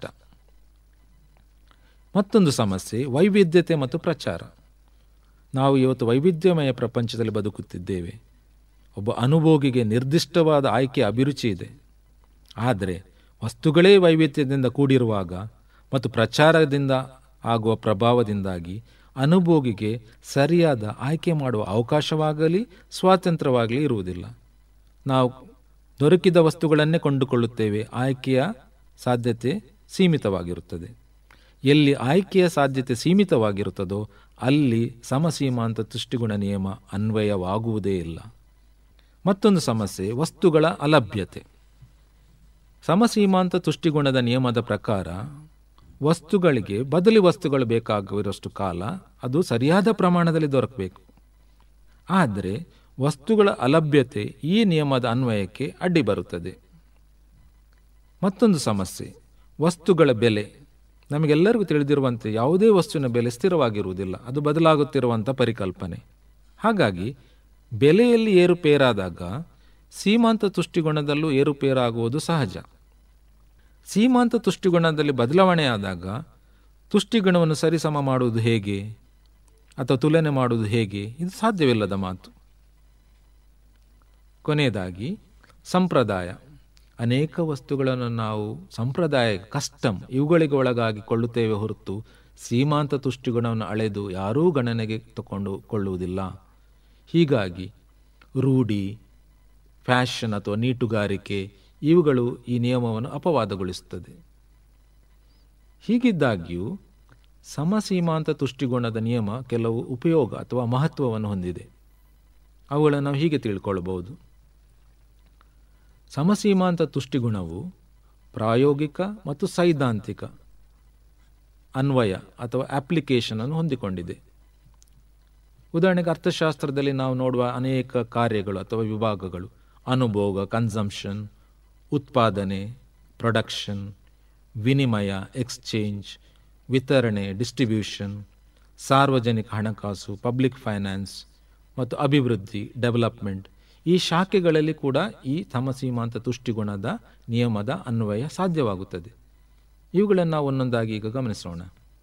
ಮತ್ತೊಂದು ಸಮಸ್ಯೆ ವೈವಿಧ್ಯತೆ ಮತ್ತು ಪ್ರಚಾರ ನಾವು ಇವತ್ತು ವೈವಿಧ್ಯಮಯ ಪ್ರಪಂಚದಲ್ಲಿ ಬದುಕುತ್ತಿದ್ದೇವೆ ಒಬ್ಬ ಅನುಭೋಗಿಗೆ ನಿರ್ದಿಷ್ಟವಾದ ಆಯ್ಕೆ ಅಭಿರುಚಿ ಇದೆ ಆದರೆ ವಸ್ತುಗಳೇ ವೈವಿಧ್ಯದಿಂದ ಕೂಡಿರುವಾಗ ಮತ್ತು ಪ್ರಚಾರದಿಂದ ಆಗುವ ಪ್ರಭಾವದಿಂದಾಗಿ ಅನುಭೋಗಿಗೆ ಸರಿಯಾದ ಆಯ್ಕೆ ಮಾಡುವ ಅವಕಾಶವಾಗಲಿ ಸ್ವಾತಂತ್ರ್ಯವಾಗಲಿ ಇರುವುದಿಲ್ಲ ನಾವು ದೊರಕಿದ ವಸ್ತುಗಳನ್ನೇ ಕೊಂಡುಕೊಳ್ಳುತ್ತೇವೆ ಆಯ್ಕೆಯ ಸಾಧ್ಯತೆ ಸೀಮಿತವಾಗಿರುತ್ತದೆ ಎಲ್ಲಿ ಆಯ್ಕೆಯ ಸಾಧ್ಯತೆ ಸೀಮಿತವಾಗಿರುತ್ತದೋ ಅಲ್ಲಿ ಸಮಸೀಮಾಂತ ತುಷ್ಟಿಗುಣ ನಿಯಮ ಅನ್ವಯವಾಗುವುದೇ ಇಲ್ಲ ಮತ್ತೊಂದು ಸಮಸ್ಯೆ ವಸ್ತುಗಳ ಅಲಭ್ಯತೆ ಸಮಸೀಮಾಂತ ತುಷ್ಟಿಗುಣದ ನಿಯಮದ ಪ್ರಕಾರ ವಸ್ತುಗಳಿಗೆ ಬದಲಿ ವಸ್ತುಗಳು ಬೇಕಾಗಿರೋಷ್ಟು ಕಾಲ ಅದು ಸರಿಯಾದ ಪ್ರಮಾಣದಲ್ಲಿ ದೊರಕಬೇಕು ಆದರೆ ವಸ್ತುಗಳ ಅಲಭ್ಯತೆ ಈ ನಿಯಮದ ಅನ್ವಯಕ್ಕೆ ಅಡ್ಡಿ ಬರುತ್ತದೆ ಮತ್ತೊಂದು ಸಮಸ್ಯೆ ವಸ್ತುಗಳ ಬೆಲೆ ನಮಗೆಲ್ಲರಿಗೂ ತಿಳಿದಿರುವಂತೆ ಯಾವುದೇ ವಸ್ತುವಿನ ಬೆಲೆ ಸ್ಥಿರವಾಗಿರುವುದಿಲ್ಲ ಅದು ಬದಲಾಗುತ್ತಿರುವಂಥ ಪರಿಕಲ್ಪನೆ ಹಾಗಾಗಿ ಬೆಲೆಯಲ್ಲಿ ಏರುಪೇರಾದಾಗ ಸೀಮಾಂತ ತುಷ್ಟಿಗುಣದಲ್ಲೂ ಏರುಪೇರಾಗುವುದು ಸಹಜ ಸೀಮಾಂತ ತುಷ್ಟಿಗುಣದಲ್ಲಿ ಬದಲಾವಣೆಯಾದಾಗ ತುಷ್ಟಿಗುಣವನ್ನು ಸರಿಸಮ ಮಾಡುವುದು ಹೇಗೆ ಅಥವಾ ತುಲನೆ ಮಾಡುವುದು ಹೇಗೆ ಇದು ಸಾಧ್ಯವಿಲ್ಲದ ಮಾತು ಕೊನೆಯದಾಗಿ ಸಂಪ್ರದಾಯ ಅನೇಕ ವಸ್ತುಗಳನ್ನು ನಾವು ಸಂಪ್ರದಾಯ ಕಸ್ಟಮ್ ಇವುಗಳಿಗೆ ಒಳಗಾಗಿ ಕೊಳ್ಳುತ್ತೇವೆ ಹೊರತು ಸೀಮಾಂತ ತುಷ್ಟಿಗುಣವನ್ನು ಅಳೆದು ಯಾರೂ ಗಣನೆಗೆ ತಗೊಂಡು ಕೊಳ್ಳುವುದಿಲ್ಲ ಹೀಗಾಗಿ ರೂಢಿ ಫ್ಯಾಷನ್ ಅಥವಾ ನೀಟುಗಾರಿಕೆ ಇವುಗಳು ಈ ನಿಯಮವನ್ನು ಅಪವಾದಗೊಳಿಸುತ್ತದೆ ಹೀಗಿದ್ದಾಗ್ಯೂ ಸಮಸೀಮಾಂತ ತುಷ್ಟಿಗುಣದ ನಿಯಮ ಕೆಲವು ಉಪಯೋಗ ಅಥವಾ ಮಹತ್ವವನ್ನು ಹೊಂದಿದೆ ಅವುಗಳನ್ನು ನಾವು ಹೀಗೆ ತಿಳ್ಕೊಳ್ಬಹುದು ಸಮಸೀಮಾಂತ ತುಷ್ಟಿಗುಣವು ಪ್ರಾಯೋಗಿಕ ಮತ್ತು ಸೈದ್ಧಾಂತಿಕ ಅನ್ವಯ ಅಥವಾ ಅಪ್ಲಿಕೇಶನ್ ಅನ್ನು ಹೊಂದಿಕೊಂಡಿದೆ ಉದಾಹರಣೆಗೆ ಅರ್ಥಶಾಸ್ತ್ರದಲ್ಲಿ ನಾವು ನೋಡುವ ಅನೇಕ ಕಾರ್ಯಗಳು ಅಥವಾ ವಿಭಾಗಗಳು ಅನುಭೋಗ ಕನ್ಸಂಪ್ಷನ್ ಉತ್ಪಾದನೆ ಪ್ರೊಡಕ್ಷನ್ ವಿನಿಮಯ ಎಕ್ಸ್ಚೇಂಜ್ ವಿತರಣೆ ಡಿಸ್ಟ್ರಿಬ್ಯೂಷನ್ ಸಾರ್ವಜನಿಕ ಹಣಕಾಸು ಪಬ್ಲಿಕ್ ಫೈನಾನ್ಸ್ ಮತ್ತು ಅಭಿವೃದ್ಧಿ ಡೆವಲಪ್ಮೆಂಟ್ ಈ ಶಾಖೆಗಳಲ್ಲಿ ಕೂಡ ಈ ಸಮಸೀಮಾಂತ ತುಷ್ಟಿಗುಣದ ನಿಯಮದ ಅನ್ವಯ ಸಾಧ್ಯವಾಗುತ್ತದೆ ಇವುಗಳನ್ನು ನಾವು ಒಂದೊಂದಾಗಿ ಈಗ ಗಮನಿಸೋಣ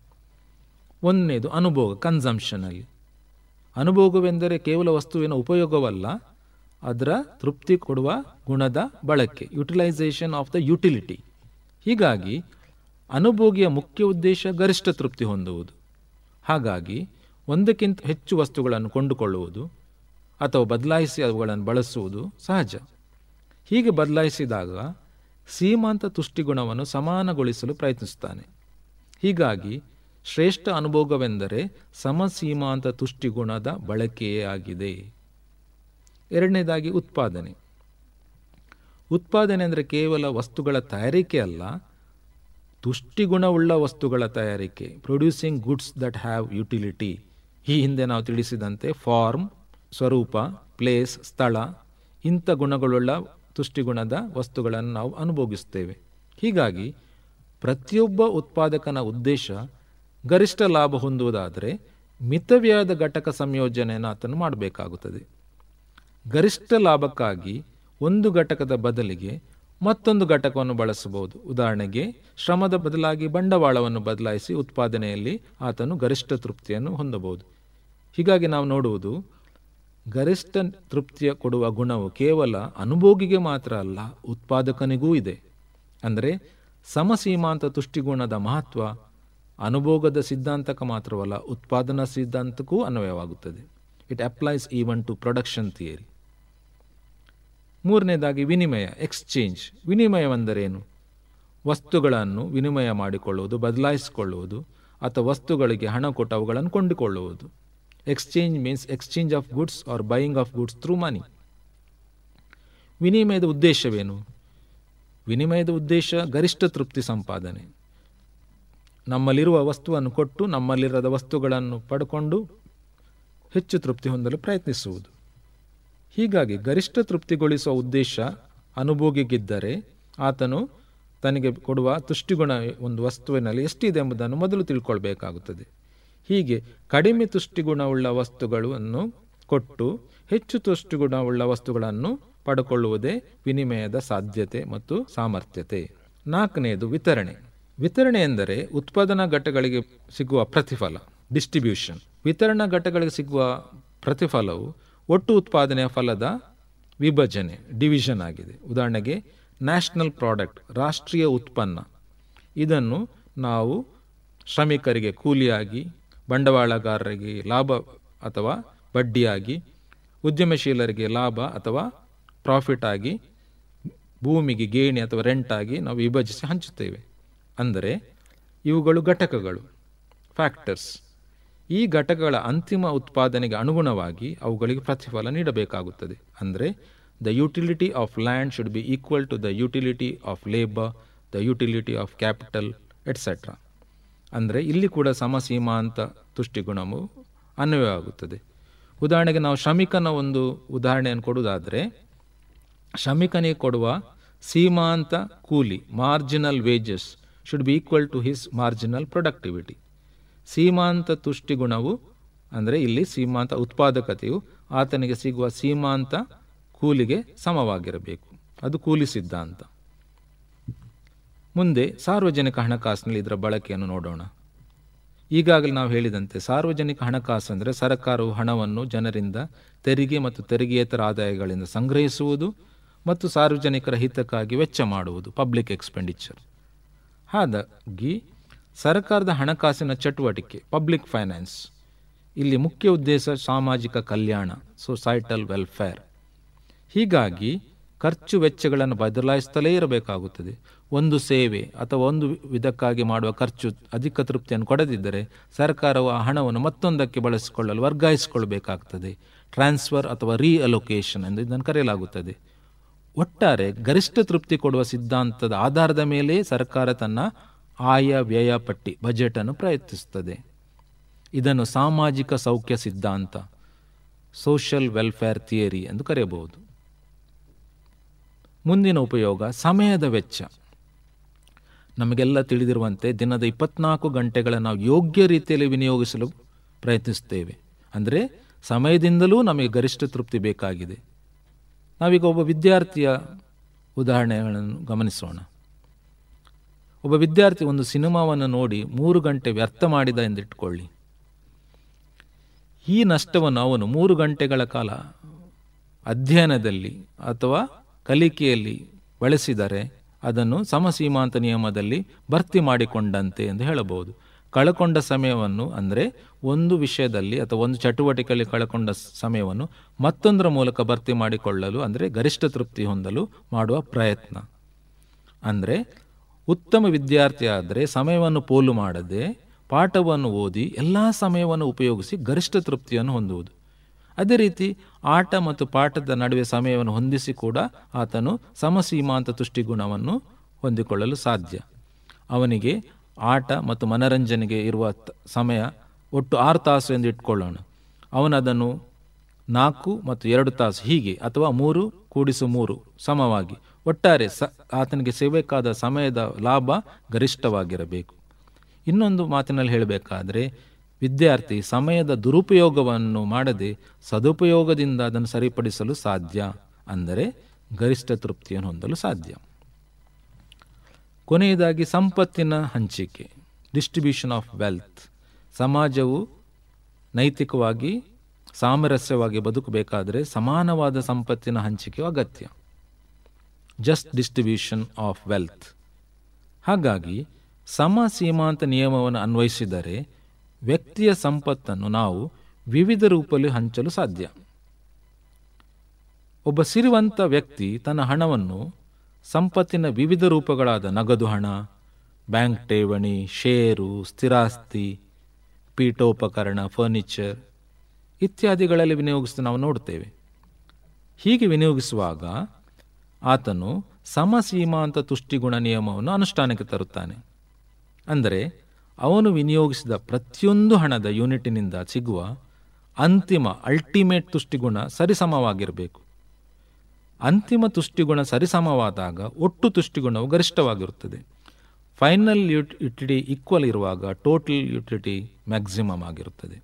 ಒಂದನೇದು ಅನುಭೋಗ ಕನ್ಸಂಪ್ಷನಲ್ಲಿ ಅನುಭೋಗವೆಂದರೆ ಕೇವಲ ವಸ್ತುವಿನ ಉಪಯೋಗವಲ್ಲ ಅದರ ತೃಪ್ತಿ ಕೊಡುವ ಗುಣದ ಬಳಕೆ ಯುಟಿಲೈಸೇಷನ್ ಆಫ್ ದ ಯುಟಿಲಿಟಿ ಹೀಗಾಗಿ ಅನುಭೋಗಿಯ ಮುಖ್ಯ ಉದ್ದೇಶ ಗರಿಷ್ಠ ತೃಪ್ತಿ ಹೊಂದುವುದು ಹಾಗಾಗಿ ಒಂದಕ್ಕಿಂತ ಹೆಚ್ಚು ವಸ್ತುಗಳನ್ನು ಕೊಂಡುಕೊಳ್ಳುವುದು ಅಥವಾ ಬದಲಾಯಿಸಿ ಅವುಗಳನ್ನು ಬಳಸುವುದು ಸಹಜ ಹೀಗೆ ಬದಲಾಯಿಸಿದಾಗ ಸೀಮಾಂತ ತುಷ್ಟಿಗುಣವನ್ನು ಸಮಾನಗೊಳಿಸಲು ಪ್ರಯತ್ನಿಸುತ್ತಾನೆ ಹೀಗಾಗಿ ಶ್ರೇಷ್ಠ ಅನುಭೋಗವೆಂದರೆ ಸಮಸೀಮಾಂತ ತುಷ್ಟಿಗುಣದ ಬಳಕೆಯೇ ಆಗಿದೆ ಎರಡನೇದಾಗಿ ಉತ್ಪಾದನೆ ಉತ್ಪಾದನೆ ಅಂದರೆ ಕೇವಲ ವಸ್ತುಗಳ ತಯಾರಿಕೆ ಅಲ್ಲ ತುಷ್ಟಿಗುಣವುಳ್ಳ ವಸ್ತುಗಳ ತಯಾರಿಕೆ producing goods that have utility ಈ ಹಿಂದೆ ನಾವು ತಿಳಿಸಿದಂತೆ ಫಾರ್ಮ್ ಸ್ವರೂಪ ಪ್ಲೇಸ್ ಸ್ಥಳ ಇಂಥ ಗುಣಗಳುಳ್ಳ ತುಷ್ಟಿಗುಣದ ವಸ್ತುಗಳನ್ನು ನಾವು ಅನುಭೋಗಿಸ್ತೇವೆ ಹೀಗಾಗಿ ಪ್ರತಿಯೊಬ್ಬ ಉತ್ಪಾದಕನ ಉದ್ದೇಶ ಗರಿಷ್ಠ ಲಾಭ ಹೊಂದುವುದಾದರೆ ಮಿತವ್ಯಯದ ಘಟಕ ಸಂಯೋಜನೆಯನ್ನು ಆತನು ಮಾಡಬೇಕಾಗುತ್ತದೆ ಗರಿಷ್ಠ ಲಾಭಕ್ಕಾಗಿ ಒಂದು ಘಟಕದ ಬದಲಿಗೆ ಮತ್ತೊಂದು ಘಟಕವನ್ನು ಬಳಸಬಹುದು ಉದಾಹರಣೆಗೆ ಶ್ರಮದ ಬದಲಾಗಿ ಬಂಡವಾಳವನ್ನು ಬದಲಾಯಿಸಿ ಉತ್ಪಾದನೆಯಲ್ಲಿ ಆತನು ಗರಿಷ್ಠ ತೃಪ್ತಿಯನ್ನು ಹೊಂದಬಹುದು ಹೀಗಾಗಿ ನಾವು ನೋಡುವುದು ಗರಿಷ್ಠ ತೃಪ್ತಿಯ ಕೊಡುವ ಗುಣವು ಕೇವಲ ಅನುಭೋಗಿಗೆ ಮಾತ್ರ ಅಲ್ಲ ಉತ್ಪಾದಕನಿಗೂ ಇದೆ ಅಂದರೆ ಸಮಸೀಮಾಂತ ತುಷ್ಟಿಗುಣದ ಮಹತ್ವ ಅನುಭೋಗದ ಸಿದ್ಧಾಂತಕ್ಕೆ ಮಾತ್ರವಲ್ಲ ಉತ್ಪಾದನಾ ಸಿದ್ಧಾಂತಕ್ಕೂ ಅನ್ವಯವಾಗುತ್ತದೆ it applies even to production theory ಮೂರನೇದಾಗಿ ವಿನಿಮಯ ಎಕ್ಸ್ಚೇಂಜ್ ವಿನಿಮಯವೆಂದರೇನು ವಸ್ತುಗಳನ್ನು ವಿನಿಮಯ ಮಾಡಿಕೊಳ್ಳುವುದು ಬದಲಾಯಿಸಿಕೊಳ್ಳುವುದು ಅಥವಾ ವಸ್ತುಗಳಿಗೆ ಹಣ ಕೊಟ್ಟು ಅವುಗಳನ್ನು ಕೊಂಡುಕೊಳ್ಳುವುದು exchange means exchange of goods or buying of goods through money ವಿನಿಮಯದ ಉದ್ದೇಶವೇನು ವಿನಿಮಯದ ಉದ್ದೇಶ ಗರಿಷ್ಠ ತೃಪ್ತಿ ಸಂಪಾದನೆ ನಮ್ಮಲ್ಲಿರುವ ವಸ್ತುವನ್ನು ಕೊಟ್ಟು ನಮ್ಮಲ್ಲಿರದ ವಸ್ತುಗಳನ್ನು ಪಡ್ಕೊಂಡು ಹೆಚ್ಚು ತೃಪ್ತಿ ಹೊಂದಲು ಪ್ರಯತ್ನಿಸುವುದು ಹೀಗಾಗಿ ಗರಿಷ್ಠ ತೃಪ್ತಿಗೊಳಿಸುವ ಉದ್ದೇಶ ಅನುಭೋಗಿಗಿದ್ದರೆ ಆತನು ತನಗೆ ಕೊಡುವ ತುಷ್ಟಿಗುಣ ಒಂದು ವಸ್ತುವಿನಲ್ಲಿ ಎಷ್ಟಿದೆ ಎಂಬುದನ್ನು ಮೊದಲು ತಿಳ್ಕೊಳ್ಬೇಕಾಗುತ್ತದೆ ಹೀಗೆ ಕಡಿಮೆ ತುಷ್ಟಿಗುಣವುಳ್ಳ ವಸ್ತುಗಳನ್ನು ಕೊಟ್ಟು ಹೆಚ್ಚು ತುಷ್ಟಿಗುಣವುಳ್ಳ ವಸ್ತುಗಳನ್ನು ಪಡ್ಕೊಳ್ಳುವುದೇ ವಿನಿಮಯದ ಸಾಧ್ಯತೆ ಮತ್ತು ಸಾಮರ್ಥ್ಯತೆ ನಾಲ್ಕನೆಯದು ವಿತರಣೆ ವಿತರಣೆ ಎಂದರೆ ಉತ್ಪಾದನಾ ಘಟಗಳಿಗೆ ಸಿಗುವ ಪ್ರತಿಫಲ ಡಿಸ್ಟ್ರಿಬ್ಯೂಷನ್ ವಿತರಣಾ ಘಟಗಳಿಗೆ ಸಿಗುವ ಪ್ರತಿಫಲವು ಒಟ್ಟು ಉತ್ಪಾದನೆಯ ಫಲದ ವಿಭಜನೆ ಡಿವಿಷನ್ ಆಗಿದೆ ಉದಾಹರಣೆಗೆ ನ್ಯಾಷನಲ್ ಪ್ರಾಡಕ್ಟ್ ರಾಷ್ಟ್ರೀಯ ಉತ್ಪನ್ನ ಇದನ್ನು ನಾವು ಶ್ರಮಿಕರಿಗೆ ಕೂಲಿಯಾಗಿ ಬಂಡವಾಳಗಾರರಿಗೆ ಲಾಭ ಅಥವಾ ಬಡ್ಡಿಯಾಗಿ ಉದ್ಯಮಶೀಲರಿಗೆ ಲಾಭ ಅಥವಾ ಪ್ರಾಫಿಟ್ ಆಗಿ ಭೂಮಿಗೆ ಗೇಣಿ ಅಥವಾ ರೆಂಟ್ ಆಗಿ ನಾವು ವಿಭಜಿಸಿ ಹಂಚುತ್ತೇವೆ ಅಂದರೆ ಇವುಗಳು ಘಟಕಗಳು ಫ್ಯಾಕ್ಟರ್ಸ್ ಈ ಘಟಕಗಳ ಅಂತಿಮ ಉತ್ಪಾದನೆಗೆ ಅನುಗುಣವಾಗಿ ಅವುಗಳಿಗೆ ಪ್ರತಿಫಲ ನೀಡಬೇಕಾಗುತ್ತದೆ ಅಂದರೆ the utility of land should be equal to the utility of labour the utility of capital etcetera ಅಂದರೆ ಇಲ್ಲಿ ಕೂಡ ಸಮಸೀಮಾಂತ ತುಷ್ಟಿಗುಣವು ಅನ್ವಯವಾಗುತ್ತದೆ ಉದಾಹರಣೆಗೆ ನಾವು ಶ್ರಮಿಕನ ಒಂದು ಉದಾಹರಣೆಯನ್ನು ಕೊಡುವುದಾದರೆ ಶ್ರಮಿಕನಿಗೆ ಕೊಡುವ ಸೀಮಾಂತ ಕೂಲಿ marginal wages should be equal to his marginal productivity ಸೀಮಾಂತ ತುಷ್ಟಿಗುಣವು ಅಂದರೆ ಇಲ್ಲಿ ಸೀಮಾಂತ ಉತ್ಪಾದಕತೆಯು ಆತನಿಗೆ ಸಿಗುವ ಸೀಮಾಂತ ಕೂಲಿಗೆ ಸಮವಾಗಿರಬೇಕು ಅದು ಕೂಲಿ ಸಿದ್ಧಾಂತ ಮುಂದೆ ಸಾರ್ವಜನಿಕ ಹಣಕಾಸಿನಲ್ಲಿ ಇದರ ಬಳಕೆಯನ್ನು ನೋಡೋಣ ಈಗಾಗಲೇ ನಾವು ಹೇಳಿದಂತೆ ಸಾರ್ವಜನಿಕ ಹಣಕಾಸು ಅಂದರೆ ಸರ್ಕಾರವು ಹಣವನ್ನು ಜನರಿಂದ ತೆರಿಗೆ ಮತ್ತು ತೆರಿಗೆಯೇತರ ಆದಾಯಗಳಿಂದ ಸಂಗ್ರಹಿಸುವುದು ಮತ್ತು ಸಾರ್ವಜನಿಕರ ಹಿತಕ್ಕಾಗಿ ವೆಚ್ಚ ಮಾಡುವುದು ಪಬ್ಲಿಕ್ ಎಕ್ಸ್ಪೆಂಡಿಚರ್ ಹಾಗಾಗಿ ಸರ್ಕಾರದ ಹಣಕಾಸಿನ ಚಟುವಟಿಕೆ ಪಬ್ಲಿಕ್ ಫೈನಾನ್ಸ್ ಇಲ್ಲಿ ಮುಖ್ಯ ಉದ್ದೇಶ ಸಾಮಾಜಿಕ ಕಲ್ಯಾಣ ಸೊಸೈಟಲ್ ವೆಲ್ಫೇರ್ ಹೀಗಾಗಿ ಖರ್ಚು ವೆಚ್ಚಗಳನ್ನು ಬದಲಾಯಿಸುತ್ತಲೇ ಇರಬೇಕಾಗುತ್ತದೆ ಒಂದು ಸೇವೆ ಅಥವಾ ಒಂದು ವಿಧಕ್ಕಾಗಿ ಮಾಡುವ ಖರ್ಚು ಅಧಿಕ ತೃಪ್ತಿಯನ್ನು ಕೊಡದಿದ್ದರೆ ಸರ್ಕಾರವು ಆ ಹಣವನ್ನು ಮತ್ತೊಂದಕ್ಕೆ ಬಳಸಿಕೊಳ್ಳಲು ವರ್ಗಾಯಿಸಿಕೊಳ್ಳಬೇಕಾಗ್ತದೆ ಟ್ರಾನ್ಸ್ಫರ್ ಅಥವಾ ರೀಅಲೊಕೇಶನ್ ಎಂದು ಇದನ್ನು ಕರೆಯಲಾಗುತ್ತದೆ ಒಟ್ಟಾರೆ ಗರಿಷ್ಠ ತೃಪ್ತಿ ಕೊಡುವ ಸಿದ್ಧಾಂತದ ಆಧಾರದ ಮೇಲೆ ಸರ್ಕಾರ ತನ್ನ ಆಯ ವ್ಯಯ ಪಟ್ಟಿ ಬಜೆಟನ್ನು ಪ್ರಯತ್ನಿಸುತ್ತದೆ ಇದನ್ನು ಸಾಮಾಜಿಕ ಸೌಖ್ಯ ಸಿದ್ಧಾಂತ ಸೋಷಿಯಲ್ ವೆಲ್ಫೇರ್ ಥಿಯರಿ ಎಂದು ಕರೆಯಬಹುದು ಮುಂದಿನ ಉಪಯೋಗ ಸಮಯದ ವೆಚ್ಚ ನಮಗೆಲ್ಲ ತಿಳಿದಿರುವಂತೆ ದಿನದ ಇಪ್ಪತ್ನಾಲ್ಕು ಗಂಟೆಗಳನ್ನು ನಾವು ಯೋಗ್ಯ ರೀತಿಯಲ್ಲಿ ವಿನಿಯೋಗಿಸಲು ಪ್ರಯತ್ನಿಸುತ್ತೇವೆ ಅಂದರೆ ಸಮಯದಿಂದಲೂ ನಮಗೆ ಗರಿಷ್ಠ ತೃಪ್ತಿ ಬೇಕಾಗಿದೆ ನಾವೀಗ ಒಬ್ಬ ವಿದ್ಯಾರ್ಥಿಯ ಉದಾಹರಣೆಗಳನ್ನು ಗಮನಿಸೋಣ ಒಬ್ಬ ವಿದ್ಯಾರ್ಥಿ ಒಂದು ಸಿನಿಮಾವನ್ನು ನೋಡಿ ಮೂರು ಗಂಟೆ ವ್ಯರ್ಥ ಮಾಡಿದ ಎಂದಿಟ್ಟುಕೊಳ್ಳಿ ಈ ನಷ್ಟವನ್ನು ಅವನು ಮೂರು ಗಂಟೆಗಳ ಕಾಲ ಅಧ್ಯಯನದಲ್ಲಿ ಅಥವಾ ಕಲಿಕೆಯಲ್ಲಿ ಬಳಸಿದರೆ ಅದನ್ನು ಸಮಸೀಮಾಂತ ನಿಯಮದಲ್ಲಿ ಭರ್ತಿ ಮಾಡಿಕೊಂಡಂತೆ ಎಂದು ಹೇಳಬಹುದು ಕಳಕೊಂಡ ಸಮಯವನ್ನು ಅಂದರೆ ಒಂದು ವಿಷಯದಲ್ಲಿ ಅಥವಾ ಒಂದು ಚಟುವಟಿಕೆಯಲ್ಲಿ ಕಳಕೊಂಡ ಸಮಯವನ್ನು ಮತ್ತೊಂದರ ಮೂಲಕ ಭರ್ತಿ ಮಾಡಿಕೊಳ್ಳಲು ಅಂದರೆ ಗರಿಷ್ಠ ತೃಪ್ತಿ ಹೊಂದಲು ಮಾಡುವ ಪ್ರಯತ್ನ ಅಂದರೆ ಉತ್ತಮ ವಿದ್ಯಾರ್ಥಿ ಆದರೆ ಸಮಯವನ್ನು ಪೋಲು ಮಾಡದೆ ಪಾಠವನ್ನು ಓದಿ ಎಲ್ಲ ಸಮಯವನ್ನು ಉಪಯೋಗಿಸಿ ಗರಿಷ್ಠ ತೃಪ್ತಿಯನ್ನು ಹೊಂದುವುದು ಅದೇ ರೀತಿ ಆಟ ಮತ್ತು ಪಾಠದ ನಡುವೆ ಸಮಯವನ್ನು ಹೊಂದಿಸಿ ಕೂಡ ಆತನು ಸಮಸೀಮಾಂತ ತುಷ್ಟಿಗುಣವನ್ನು ಹೊಂದಿಕೊಳ್ಳಲು ಸಾಧ್ಯ ಅವನಿಗೆ ಆಟ ಮತ್ತು ಮನರಂಜನೆಗೆ ಇರುವ ಸಮಯ ಒಟ್ಟು ಆರು ತಾಸು ಎಂದು ಇಟ್ಕೊಳ್ಳೋಣ ಅವನದನ್ನು ನಾಲ್ಕು ಮತ್ತು ಎರಡು ತಾಸು ಹೀಗೆ ಅಥವಾ ಮೂರು ಕೂಡಿಸು ಮೂರು ಸಮವಾಗಿ ಒಟ್ಟಾರೆ ಸ ಆತನಿಗೆ ಸಿಗಬೇಕಾದ ಸಮಯದ ಲಾಭ ಗರಿಷ್ಠವಾಗಿರಬೇಕು ಇನ್ನೊಂದು ಮಾತಿನಲ್ಲಿ ಹೇಳಬೇಕಾದ್ರೆ ವಿದ್ಯಾರ್ಥಿ ಸಮಯದ ದುರುಪಯೋಗವನ್ನು ಮಾಡದೆ ಸದುಪಯೋಗದಿಂದ ಅದನ್ನು ಸರಿಪಡಿಸಲು ಸಾಧ್ಯ ಅಂದರೆ ಗರಿಷ್ಠ ತೃಪ್ತಿಯನ್ನು ಹೊಂದಲು ಸಾಧ್ಯ ಕೊನೆಯದಾಗಿ ಸಂಪತ್ತಿನ ಹಂಚಿಕೆ ಡಿಸ್ಟ್ರಿಬ್ಯೂಷನ್ ಆಫ್ ವೆಲ್ತ್ ಸಮಾಜವು ನೈತಿಕವಾಗಿ ಸಾಮರಸ್ಯವಾಗಿ ಬದುಕಬೇಕಾದರೆ ಸಮಾನವಾದ ಸಂಪತ್ತಿನ ಹಂಚಿಕೆಯು ಅಗತ್ಯ ಜಸ್ಟ್ ಡಿಸ್ಟ್ರಿಬ್ಯೂಷನ್ ಆಫ್ ವೆಲ್ತ್ ಹಾಗಾಗಿ ಸಮ ಸೀಮಾಂತ ನಿಯಮವನ್ನು ಅನ್ವಯಿಸಿದರೆ ವ್ಯಕ್ತಿಯ ಸಂಪತ್ತನ್ನು ನಾವು ವಿವಿಧ ರೂಪದಲ್ಲಿ ಹಂಚಲು ಸಾಧ್ಯ ಒಬ್ಬ ಸಿರಿವಂತ ವ್ಯಕ್ತಿ ತನ್ನ ಹಣವನ್ನು ಸಂಪತ್ತಿನ ವಿವಿಧ ರೂಪಗಳಾದ ನಗದು ಹಣ ಬ್ಯಾಂಕ್ ಠೇವಣಿ ಷೇರು ಸ್ಥಿರಾಸ್ತಿ ಪೀಠೋಪಕರಣ ಫರ್ನಿಚರ್ ಇತ್ಯಾದಿಗಳಲ್ಲಿ ವಿನಿಯೋಗಿಸಿ ನಾವು ನೋಡ್ತೇವೆ ಹೀಗೆ ವಿನಿಯೋಗಿಸುವಾಗ ಆತನು ಸಮಸೀಮಾಂತ ತುಷ್ಟಿಗುಣ ನಿಯಮವನ್ನು ಅನುಷ್ಠಾನಕ್ಕೆ ತರುತ್ತಾನೆ ಅಂದರೆ ಅವನು ವಿನಿಯೋಗಿಸಿದ ಪ್ರತಿಯೊಂದು ಹಣದ ಯೂನಿಟಿನಿಂದ ಸಿಗುವ ಅಂತಿಮ ಅಲ್ಟಿಮೇಟ್ ತುಷ್ಟಿಗುಣ ಸರಿಸಮವಾಗಿರಬೇಕು ಅಂತಿಮ ತುಷ್ಟಿಗುಣ ಸರಿಸಮವಾದಾಗ ಒಟ್ಟು ತುಷ್ಟಿಗುಣವು ಗರಿಷ್ಠವಾಗಿರುತ್ತದೆ ಫೈನಲ್ ಯುಟಿಲಿಟಿ ಈಕ್ವಲ್ ಇರುವಾಗ ಟೋಟಲ್ ಯುಟಿಲಿಟಿ ಮ್ಯಾಕ್ಸಿಮಮ್ ಆಗಿರುತ್ತದೆ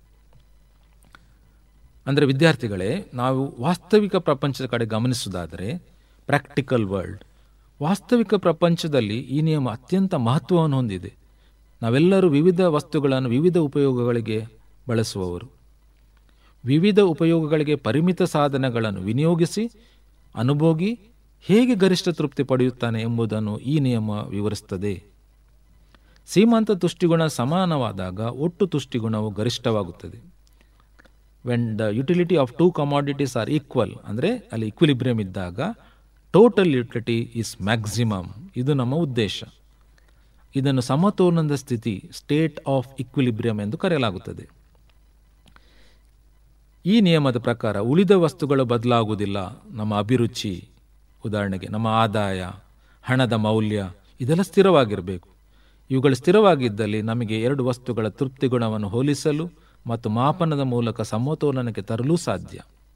ಅಂದರೆ ವಿದ್ಯಾರ್ಥಿಗಳೇ ನಾವು ವಾಸ್ತವಿಕ ಪ್ರಪಂಚದ ಕಡೆ ಗಮನಿಸುವುದಾದರೆ ಪ್ರಾಕ್ಟಿಕಲ್ ವರ್ಲ್ಡ್ ವಾಸ್ತವಿಕ ಪ್ರಪಂಚದಲ್ಲಿ ಈ ನಿಯಮ ಅತ್ಯಂತ ಮಹತ್ವವನ್ನು ಹೊಂದಿದೆ ನಾವೆಲ್ಲರೂ ವಿವಿಧ ವಸ್ತುಗಳನ್ನು ವಿವಿಧ ಉಪಯೋಗಗಳಿಗೆ ಬಳಸುವವರು ವಿವಿಧ ಉಪಯೋಗಗಳಿಗೆ ಪರಿಮಿತ ಸಾಧನಗಳನ್ನು ವಿನಿಯೋಗಿಸಿ ಅನುಭೋಗಿ ಹೇಗೆ ಗರಿಷ್ಠ ತೃಪ್ತಿ ಪಡೆಯುತ್ತಾನೆ ಎಂಬುದನ್ನು ಈ ನಿಯಮ ವಿವರಿಸುತ್ತದೆ ಸೀಮಾಂತ ತುಷ್ಟಿಗುಣ ಸಮಾನವಾದಾಗ ಒಟ್ಟು ತುಷ್ಟಿಗುಣವು ಗರಿಷ್ಠವಾಗುತ್ತದೆ when the utility of two commodities are equal ಅಂದರೆ ಅಲ್ಲಿ ಇಕ್ವಿಲಿಬ್ರಿಯಮ್ ಇದ್ದಾಗ ಟೋಟಲ್ ಯುಟಿಲಿಟಿ ಈಸ್ ಮ್ಯಾಕ್ಸಿಮಮ್ ಇದು ನಮ್ಮ ಉದ್ದೇಶ ಇದನ್ನು ಸಮತೋಲನದ ಸ್ಥಿತಿ ಸ್ಟೇಟ್ ಆಫ್ ಇಕ್ವಿಲಿಬ್ರಿಯಮ್ ಎಂದು ಕರೆಯಲಾಗುತ್ತದೆ ಈ ನಿಯಮದ ಪ್ರಕಾರ ಉಳಿದ ವಸ್ತುಗಳು ಬದಲಾಗುವುದಿಲ್ಲ ನಮ್ಮ ಅಭಿರುಚಿ ಉದಾಹರಣೆಗೆ ನಮ್ಮ ಆದಾಯ ಹಣದ ಮೌಲ್ಯ ಇದೆಲ್ಲ ಸ್ಥಿರವಾಗಿರಬೇಕು ಇವುಗಳು ಸ್ಥಿರವಾಗಿದ್ದಲ್ಲಿ ನಮಗೆ ಎರಡು ವಸ್ತುಗಳ ತೃಪ್ತಿ ಗುಣವನ್ನು ಹೋಲಿಸಲು ಮತ್ತು ಮಾಪನದ ಮೂಲಕ ಸಮತೋಲನಕ್ಕೆ ತರಲು ಸಾಧ್ಯ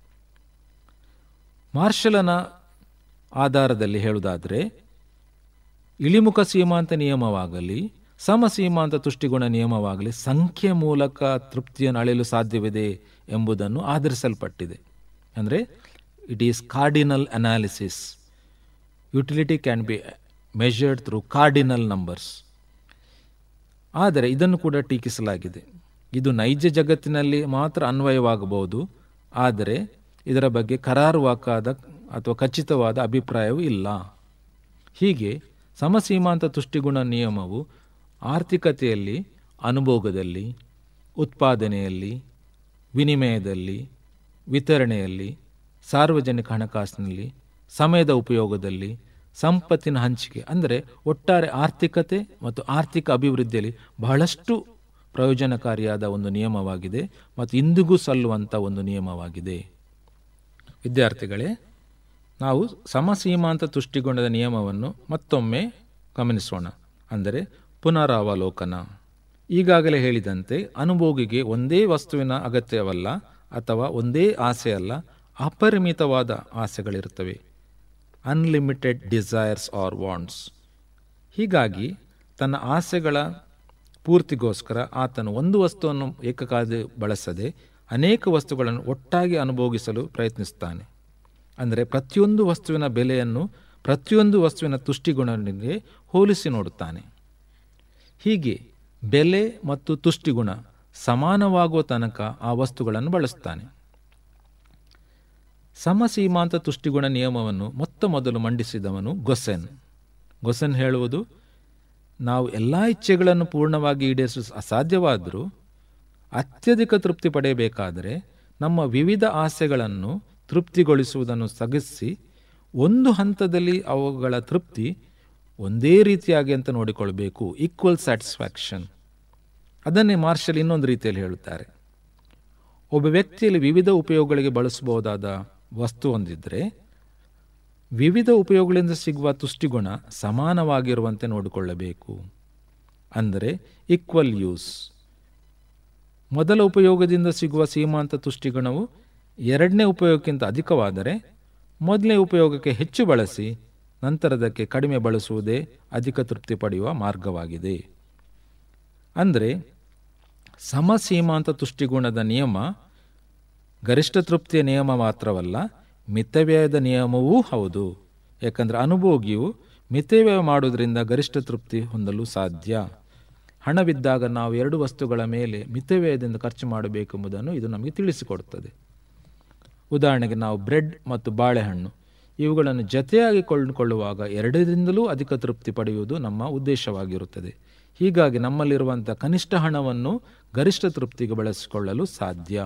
ಮಾರ್ಷಲನ ಆಧಾರದಲ್ಲಿ ಹೇಳುವುದಾದರೆ ಇಳಿಮುಖ ಸೀಮಾಂತ ನಿಯಮವಾಗಲಿ ಸಮಸೀಮಾಂತ ತುಷ್ಟಿಗುಣ ನಿಯಮವಾಗಲಿ ಸಂಖ್ಯೆ ಮೂಲಕ ತೃಪ್ತಿಯನ್ನು ಅಳೆಯಲು ಸಾಧ್ಯವಿದೆ ಎಂಬುದನ್ನು ಆಧರಿಸಲ್ಪಟ್ಟಿದೆ ಅಂದರೆ it is cardinal analysis utility can be measured through cardinal numbers ಆದರೆ ಇದನ್ನು ಕೂಡ ಟೀಕಿಸಲಾಗಿದೆ ಇದು ನೈಜ ಜಗತ್ತಿನಲ್ಲಿ ಮಾತ್ರ ಅನ್ವಯವಾಗಬಹುದು ಆದರೆ ಇದರ ಬಗ್ಗೆ ಕರಾರುವಾಕಾದ ಅಥವಾ ಖಚಿತವಾದ ಅಭಿಪ್ರಾಯವೂ ಇಲ್ಲ ಹೀಗೆ ಸಮಸೀಮಾಂತ ತುಷ್ಟಿಗುಣ ನಿಯಮವು ಆರ್ಥಿಕತೆಯಲ್ಲಿ ಅನುಭೋಗದಲ್ಲಿ ಉತ್ಪಾದನೆಯಲ್ಲಿ ವಿನಿಮಯದಲ್ಲಿ ವಿತರಣೆಯಲ್ಲಿ ಸಾರ್ವಜನಿಕ ಹಣಕಾಸಿನಲ್ಲಿ ಸಮಯದ ಉಪಯೋಗದಲ್ಲಿ ಸಂಪತ್ತಿನ ಹಂಚಿಕೆ ಅಂದರೆ ಒಟ್ಟಾರೆ ಆರ್ಥಿಕತೆ ಮತ್ತು ಆರ್ಥಿಕ ಅಭಿವೃದ್ಧಿಯಲ್ಲಿ ಬಹಳಷ್ಟು ಪ್ರಯೋಜನಕಾರಿಯಾದ ಒಂದು ನಿಯಮವಾಗಿದೆ ಮತ್ತು ಇಂದಿಗೂ ಸಲ್ಲುವಂಥ ಒಂದು ನಿಯಮವಾಗಿದೆ ವಿದ್ಯಾರ್ಥಿಗಳೇ ನಾವು ಸಮಸೀಮಾಂತ ತುಷ್ಟಿಗುಣದ ನಿಯಮವನ್ನು ಮತ್ತೊಮ್ಮೆ ಗಮನಿಸೋಣ ಅಂದರೆ ಪುನರಾವಲೋಕನ ಈಗಾಗಲೇ ಹೇಳಿದಂತೆ ಅನುಭೋಗಿಗೆ ಒಂದೇ ವಸ್ತುವಿನ ಅಗತ್ಯವಲ್ಲ ಅಥವಾ ಒಂದೇ ಆಸೆ ಅಲ್ಲ ಅಪರಿಮಿತವಾದ ಆಸೆಗಳಿರುತ್ತವೆ ಅನ್ಲಿಮಿಟೆಡ್ ಡಿಸೈರ್ಸ್ ಆರ್ ವಾಂಟ್ಸ್ ಹೀಗಾಗಿ ತನ್ನ ಆಸೆಗಳ ಪೂರ್ತಿಗೋಸ್ಕರ ಆತನು ಒಂದು ವಸ್ತುವನ್ನು ಏಕಕಾಲ ಬಳಸದೆ ಅನೇಕ ವಸ್ತುಗಳನ್ನು ಒಟ್ಟಾಗಿ ಅನುಭೋಗಿಸಲು ಪ್ರಯತ್ನಿಸುತ್ತಾನೆ ಅಂದರೆ ಪ್ರತಿಯೊಂದು ವಸ್ತುವಿನ ಬೆಲೆಯನ್ನು ಪ್ರತಿಯೊಂದು ವಸ್ತುವಿನ ತುಷ್ಟಿಗುಣನಿಗೆ ಹೋಲಿಸಿ ನೋಡುತ್ತಾನೆ ಹೀಗೆ ಬೆಲೆ ಮತ್ತು ತುಷ್ಟಿಗುಣ ಸಮಾನವಾಗುವ ತನಕ ಆ ವಸ್ತುಗಳನ್ನು ಬಳಸುತ್ತಾನೆ ಸಮಸೀಮಾಂತ ತುಷ್ಟಿಗುಣ ನಿಯಮವನ್ನು ಮೊತ್ತ ಮೊದಲು ಮಂಡಿಸಿದವನು ಗೊಸೆನ್ ಗೊಸೆನ್ ಹೇಳುವುದು ನಾವು ಎಲ್ಲ ಇಚ್ಛೆಗಳನ್ನು ಪೂರ್ಣವಾಗಿ ಈಡೇರಿಸಲು ಅಸಾಧ್ಯವಾದರೂ ಅತ್ಯಧಿಕ ತೃಪ್ತಿ ಪಡೆಯಬೇಕಾದರೆ ನಮ್ಮ ವಿವಿಧ ಆಸೆಗಳನ್ನು ತೃಪ್ತಿಗೊಳಿಸುವುದನ್ನು ಸಗಿಸಿ ಒಂದು ಹಂತದಲ್ಲಿ ಅವುಗಳ ತೃಪ್ತಿ ಒಂದೇ ರೀತಿಯಾಗಿ ಅಂತ ನೋಡಿಕೊಳ್ಬೇಕು ಈಕ್ವಲ್ ಸ್ಯಾಟಿಸ್ಫ್ಯಾಕ್ಷನ್ ಅದನ್ನೇ ಮಾರ್ಷಲ್ ಇನ್ನೊಂದು ರೀತಿಯಲ್ಲಿ ಹೇಳುತ್ತಾರೆ ಒಬ್ಬ ವ್ಯಕ್ತಿಯಲ್ಲಿ ವಿವಿಧ ಉಪಯೋಗಗಳಿಗೆ ಬಳಸಬಹುದಾದ ವಸ್ತು ಹೊಂದಿದ್ರೆ ವಿವಿಧ ಉಪಯೋಗಗಳಿಂದ ಸಿಗುವ ತುಷ್ಟಿಗುಣ ಸಮಾನವಾಗಿರುವಂತೆ ನೋಡಿಕೊಳ್ಳಬೇಕು ಅಂದರೆ ಈಕ್ವಲ್ ಯೂಸ್ ಮೊದಲ ಉಪಯೋಗದಿಂದ ಸಿಗುವ ಸೀಮಾಂತ ತುಷ್ಟಿಗುಣವು ಎರಡನೇ ಉಪಯೋಗಕ್ಕಿಂತ ಅಧಿಕವಾದರೆ ಮೊದಲನೇ ಉಪಯೋಗಕ್ಕೆ ಹೆಚ್ಚು ಬಳಸಿ ನಂತರದಕ್ಕೆ ಕಡಿಮೆ ಬಳಸುವುದೇ ಅಧಿಕ ತೃಪ್ತಿ ಪಡೆಯುವ ಮಾರ್ಗವಾಗಿದೆ ಅಂದರೆ ಸಮಸೀಮಾಂತ ತುಷ್ಟಿಗುಣದ ನಿಯಮ ಗರಿಷ್ಠ ತೃಪ್ತಿಯ ನಿಯಮ ಮಾತ್ರವಲ್ಲ ಮಿತವ್ಯಯದ ನಿಯಮವೂ ಹೌದು ಯಾಕಂದರೆ ಅನುಭೋಗಿಯು ಮಿತವ್ಯಯ ಮಾಡುವುದರಿಂದ ಗರಿಷ್ಠ ತೃಪ್ತಿ ಹೊಂದಲು ಸಾಧ್ಯ ಹಣವಿದ್ದಾಗ ನಾವು ಎರಡು ವಸ್ತುಗಳ ಮೇಲೆ ಮಿತವ್ಯಯದಿಂದ ಖರ್ಚು ಮಾಡಬೇಕೆಂಬುದನ್ನು ಇದು ನಮಗೆ ತಿಳಿಸಿಕೊಡುತ್ತದೆ ಉದಾಹರಣೆಗೆ ನಾವು ಬ್ರೆಡ್ ಮತ್ತು ಬಾಳೆಹಣ್ಣು ಇವುಗಳನ್ನು ಜತೆಯಾಗಿ ಕೊಂಡುಕೊಳ್ಳುವಾಗ ಎರಡರಿಂದಲೂ ಅಧಿಕ ತೃಪ್ತಿ ಪಡೆಯುವುದು ನಮ್ಮ ಉದ್ದೇಶವಾಗಿರುತ್ತದೆ ಹೀಗಾಗಿ ನಮ್ಮಲ್ಲಿರುವಂಥ ಕನಿಷ್ಠ ಹಣವನ್ನು ಗರಿಷ್ಠ ತೃಪ್ತಿಗೆ ಬಳಸಿಕೊಳ್ಳಲು ಸಾಧ್ಯ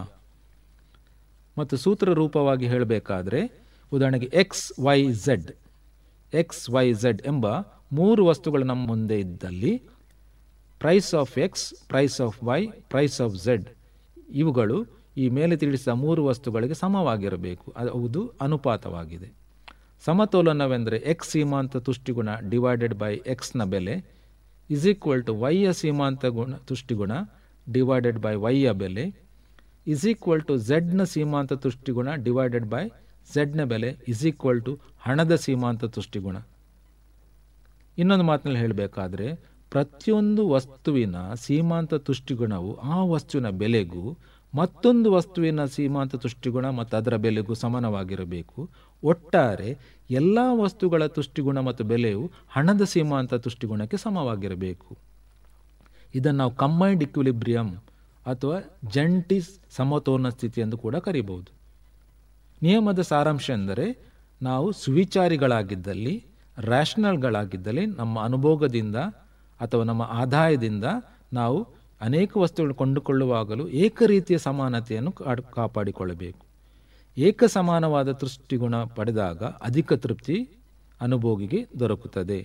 ಮತ್ತು ಸೂತ್ರ ರೂಪವಾಗಿ ಹೇಳಬೇಕಾದ್ರೆ ಉದಾಹರಣೆಗೆ X Y Z X Y Z ಎಂಬ ಮೂರು ವಸ್ತುಗಳು ನಮ್ಮ ಮುಂದೆ ಇದ್ದಲ್ಲಿ price of X price of Y price of Z ಇವುಗಳು ಈ ಮೇಲೆ ತಿಳಿಸಿದ ಮೂರು ವಸ್ತುಗಳಿಗೆ ಸಮವಾಗಿರಬೇಕು ಅದು ಅನುಪಾತವಾಗಿದೆ ಸಮತೋಲನವೆಂದರೆ ಎಕ್ಸ್ ಸೀಮಾಂತ ತುಷ್ಟಿಗುಣ ಡಿವೈಡೆಡ್ ಬೈ ಎಕ್ಸ್ನ ಬೆಲೆ ಇಸ್ ಈಕ್ವಲ್ ಟು ವೈಯ ಸೀಮಾಂತ ಗುಣ ತುಷ್ಟಿಗುಣ ಡಿವೈಡೆಡ್ ಬೈ ವೈಯ ಬೆಲೆ ಇಸ್ ಈಕ್ವಲ್ ಟು ಝೆಡ್ನ ಸೀಮಾಂತ ತುಷ್ಟಿಗುಣ ಡಿವೈಡೆಡ್ ಬೈ ಝೆಡ್ನ ಬೆಲೆ ಇಸ್ ಈಕ್ವಲ್ ಟು ಹಣದ ಸೀಮಾಂತ ತುಷ್ಟಿಗುಣ ಇನ್ನೊಂದು ಮಾತಿನಲ್ಲಿ ಹೇಳಬೇಕಾದ್ರೆ ಪ್ರತಿಯೊಂದು ವಸ್ತುವಿನ ಸೀಮಾಂತ ತುಷ್ಟಿಗುಣವು ಆ ವಸ್ತುವಿನ ಬೆಲೆಗೂ ಮತ್ತೊಂದು ವಸ್ತುವಿನ ಸೀಮಾಂತ ತುಷ್ಟಿಗುಣ ಮತ್ತು ಅದರ ಬೆಲೆಗೂ ಸಮಾನವಾಗಿರಬೇಕು ಒಟ್ಟಾರೆ ಎಲ್ಲ ವಸ್ತುಗಳ ತುಷ್ಟಿಗುಣ ಮತ್ತು ಬೆಲೆಯು ಹಣದ ಸೀಮಾಂತ ತುಷ್ಟಿಗುಣಕ್ಕೆ ಸಮವಾಗಿರಬೇಕು ಇದನ್ನು ನಾವು ಕಂಬೈಂಡ್ ಇಕ್ವಿಲಿಬ್ರಿಯಂ ಅಥವಾ ಜಂಟಿ ಸಮತೋಲನ ಸ್ಥಿತಿ ಎಂದು ಕೂಡ ಕರೀಬಹುದು ನಿಯಮದ ಸಾರಾಂಶ ಎಂದರೆ ನಾವು ಸುವಿಚಾರಿಗಳಾಗಿದ್ದಲ್ಲಿ ರ್ಯಾಷನಲ್ಗಳಾಗಿದ್ದಲ್ಲಿ ನಮ್ಮ ಅನುಭೋಗದಿಂದ ಅಥವಾ ನಮ್ಮ ಆದಾಯದಿಂದ ನಾವು ಅನೇಕ ವಸ್ತುಗಳನ್ನು ಕೊಂಡುಕೊಳ್ಳುವಾಗಲೂ ಏಕ ರೀತಿಯ ಸಮಾನತೆಯನ್ನು ಕಾಪಾಡಿಕೊಳ್ಳಬೇಕು ಏಕ ಸಮಾನವಾದ ದೃಷ್ಟಿಗುಣ ಪಡೆದಾಗ ಅಧಿಕ ತೃಪ್ತಿ ಅನುಭೋಗಿಗೆ ದೊರಕುತ್ತದೆ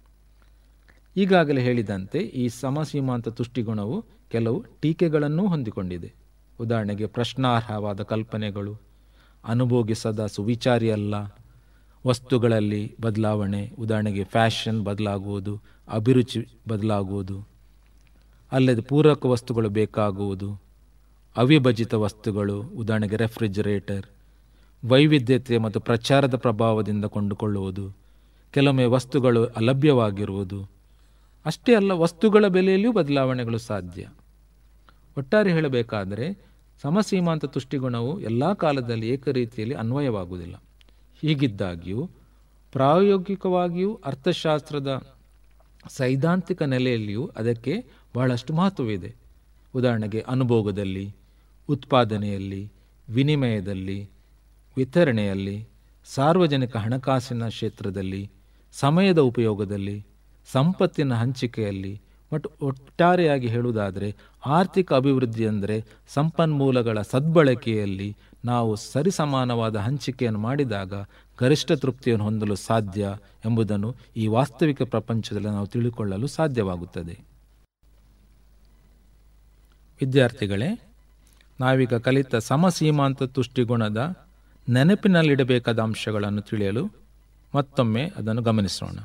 ಈಗಾಗಲೇ ಹೇಳಿದಂತೆ ಈ ಸಮಸೀಮಾಂತ ತುಷ್ಟಿಗುಣವು ಕೆಲವು ಟೀಕೆಗಳನ್ನೂ ಹೊಂದಿಕೊಂಡಿದೆ ಉದಾಹರಣೆಗೆ ಪ್ರಶ್ನಾರ್ಹವಾದ ಕಲ್ಪನೆಗಳು ಅನುಭೋಗಿಸದ ಸುವಿಚಾರಿಯಲ್ಲ ವಸ್ತುಗಳಲ್ಲಿ ಬದಲಾವಣೆ ಉದಾಹರಣೆಗೆ ಫ್ಯಾಷನ್ ಬದಲಾಗುವುದು ಅಭಿರುಚಿ ಬದಲಾಗುವುದು ಅಲ್ಲದೆ ಪೂರಕ ವಸ್ತುಗಳು ಬೇಕಾಗುವುದು ಅವಿಭಜಿತ ವಸ್ತುಗಳು ಉದಾಹರಣೆಗೆ ರೆಫ್ರಿಜರೇಟರ್ ವೈವಿಧ್ಯತೆ ಮತ್ತು ಪ್ರಚಾರದ ಪ್ರಭಾವದಿಂದ ಕೊಂಡುಕೊಳ್ಳುವುದು ಕೆಲವೊಮ್ಮೆ ವಸ್ತುಗಳು ಅಲಭ್ಯವಾಗಿರುವುದು ಅಷ್ಟೇ ಅಲ್ಲ ವಸ್ತುಗಳ ಬೆಲೆಯಲ್ಲಿಯೂ ಬದಲಾವಣೆಗಳು ಸಾಧ್ಯ ಒಟ್ಟಾರೆ ಹೇಳಬೇಕಾದರೆ ಸಮಸೀಮಾಂತ ತುಷ್ಟಿಗುಣವು ಎಲ್ಲ ಕಾಲದಲ್ಲಿ ಏಕರೀತಿಯಲ್ಲಿ ಅನ್ವಯವಾಗುವುದಿಲ್ಲ ಹೀಗಿದ್ದಾಗ್ಯೂ ಪ್ರಾಯೋಗಿಕವಾಗಿಯೂ ಅರ್ಥಶಾಸ್ತ್ರದ ಸೈದ್ಧಾಂತಿಕ ನೆಲೆಯಲ್ಲಿಯೂ ಅದಕ್ಕೆ ಬಹಳಷ್ಟು ಮಹತ್ವವಿದೆ ಉದಾಹರಣೆಗೆ ಅನುಭೋಗದಲ್ಲಿ ಉತ್ಪಾದನೆಯಲ್ಲಿ ವಿನಿಮಯದಲ್ಲಿ ವಿತರಣೆಯಲ್ಲಿ ಸಾರ್ವಜನಿಕ ಹಣಕಾಸಿನ ಕ್ಷೇತ್ರದಲ್ಲಿ ಸಮಯದ ಉಪಯೋಗದಲ್ಲಿ ಸಂಪತ್ತಿನ ಹಂಚಿಕೆಯಲ್ಲಿ ಮತ್ತು ಒಟ್ಟಾರೆಯಾಗಿ ಹೇಳುವುದಾದರೆ ಆರ್ಥಿಕ ಅಭಿವೃದ್ಧಿ ಅಂದರೆ ಸಂಪನ್ಮೂಲಗಳ ಸದ್ಬಳಕೆಯಲ್ಲಿ ನಾವು ಸರಿಸಮಾನವಾದ ಹಂಚಿಕೆಯನ್ನು ಮಾಡಿದಾಗ ಗರಿಷ್ಠ ತೃಪ್ತಿಯನ್ನು ಹೊಂದಲು ಸಾಧ್ಯ ಎಂಬುದನ್ನು ಈ ವಾಸ್ತವಿಕ ಪ್ರಪಂಚದಲ್ಲಿ ನಾವು ತಿಳಿದುಕೊಳ್ಳಲು ಸಾಧ್ಯವಾಗುತ್ತದೆ ವಿದ್ಯಾರ್ಥಿಗಳೇ ನಾವೀಗ ಕಲಿತ ಸಮಸೀಮಾಂತ ತುಷ್ಟಿಗುಣದ ನೆನಪಿನಲ್ಲಿಡಬೇಕಾದ ಅಂಶಗಳನ್ನು ತಿಳಿಯಲು ಮತ್ತೊಮ್ಮೆ ಅದನ್ನು ಗಮನಿಸೋಣ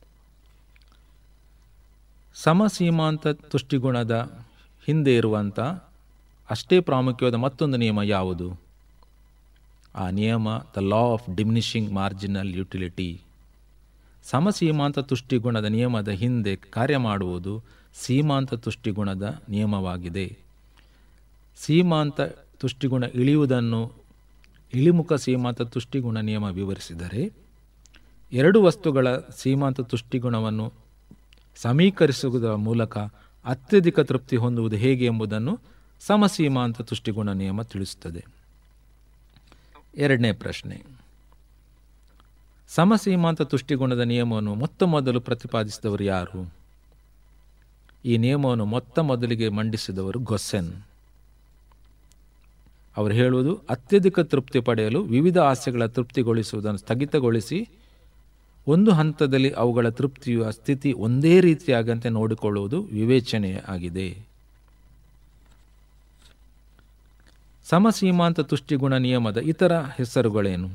ಸಮಸೀಮಾಂತ ತುಷ್ಟಿಗುಣದ ಹಿಂದೆ ಇರುವಂಥ ಅಷ್ಟೇ ಪ್ರಾಮುಖ್ಯವಾದ ಮತ್ತೊಂದು ನಿಯಮ ಯಾವುದು ಆ ನಿಯಮ the law of diminishing marginal utility ಸಮಸೀಮಾಂತ ತುಷ್ಟಿಗುಣದ ನಿಯಮದ ಹಿಂದೆ ಕಾರ್ಯ ಮಾಡುವುದು ಸೀಮಾಂತ ತುಷ್ಟಿಗುಣದ ನಿಯಮವಾಗಿದೆ ಸೀಮಾಂತ ತುಷ್ಟಿಗುಣ ಇಳಿಯುವುದನ್ನು ಇಳಿಮುಖ ಸೀಮಾಂತ ತುಷ್ಟಿಗುಣ ನಿಯಮ ವಿವರಿಸಿದರೆ ಎರಡು ವಸ್ತುಗಳ ಸೀಮಾಂತ ತುಷ್ಟಿಗುಣವನ್ನು ಸಮೀಕರಿಸುವುದರ ಮೂಲಕ ಅತ್ಯಧಿಕ ತೃಪ್ತಿ ಹೊಂದುವುದು ಹೇಗೆ ಎಂಬುದನ್ನು ಸಮಸೀಮಾಂತ ತುಷ್ಟಿಗುಣ ನಿಯಮ ತಿಳಿಸುತ್ತದೆ ಎರಡನೇ ಪ್ರಶ್ನೆ ಸಮಸೀಮಾಂತ ತುಷ್ಟಿಗುಣದ ನಿಯಮವನ್ನು ಮೊತ್ತ ಮೊದಲು ಪ್ರತಿಪಾದಿಸಿದವರು ಯಾರು ಈ ನಿಯಮವನ್ನು ಮೊತ್ತ ಮೊದಲಿಗೆ ಮಂಡಿಸಿದವರು ಗೊಸೆನ್ ಅವರು ಹೇಳುವುದು ಅತ್ಯಧಿಕ ತೃಪ್ತಿ ಪಡೆಯಲು ವಿವಿಧ ಆಸೆಗಳ ತೃಪ್ತಿಗೊಳಿಸುವುದನ್ನು ಸ್ಥಗಿತಗೊಳಿಸಿ ಒಂದು ಹಂತದಲ್ಲಿ ಅವುಗಳ ತೃಪ್ತಿಯು ಸ್ಥಿತಿ ಒಂದೇ ರೀತಿಯಾಗಂತೆ ನೋಡಿಕೊಳ್ಳುವುದು ವಿವೇಚನೆ ಆಗಿದೆ ಸಮಸೀಮಾಂತ ತುಷ್ಟಿಗುಣ ನಿಯಮದ ಇತರ ಹೆಸರುಗಳೇನು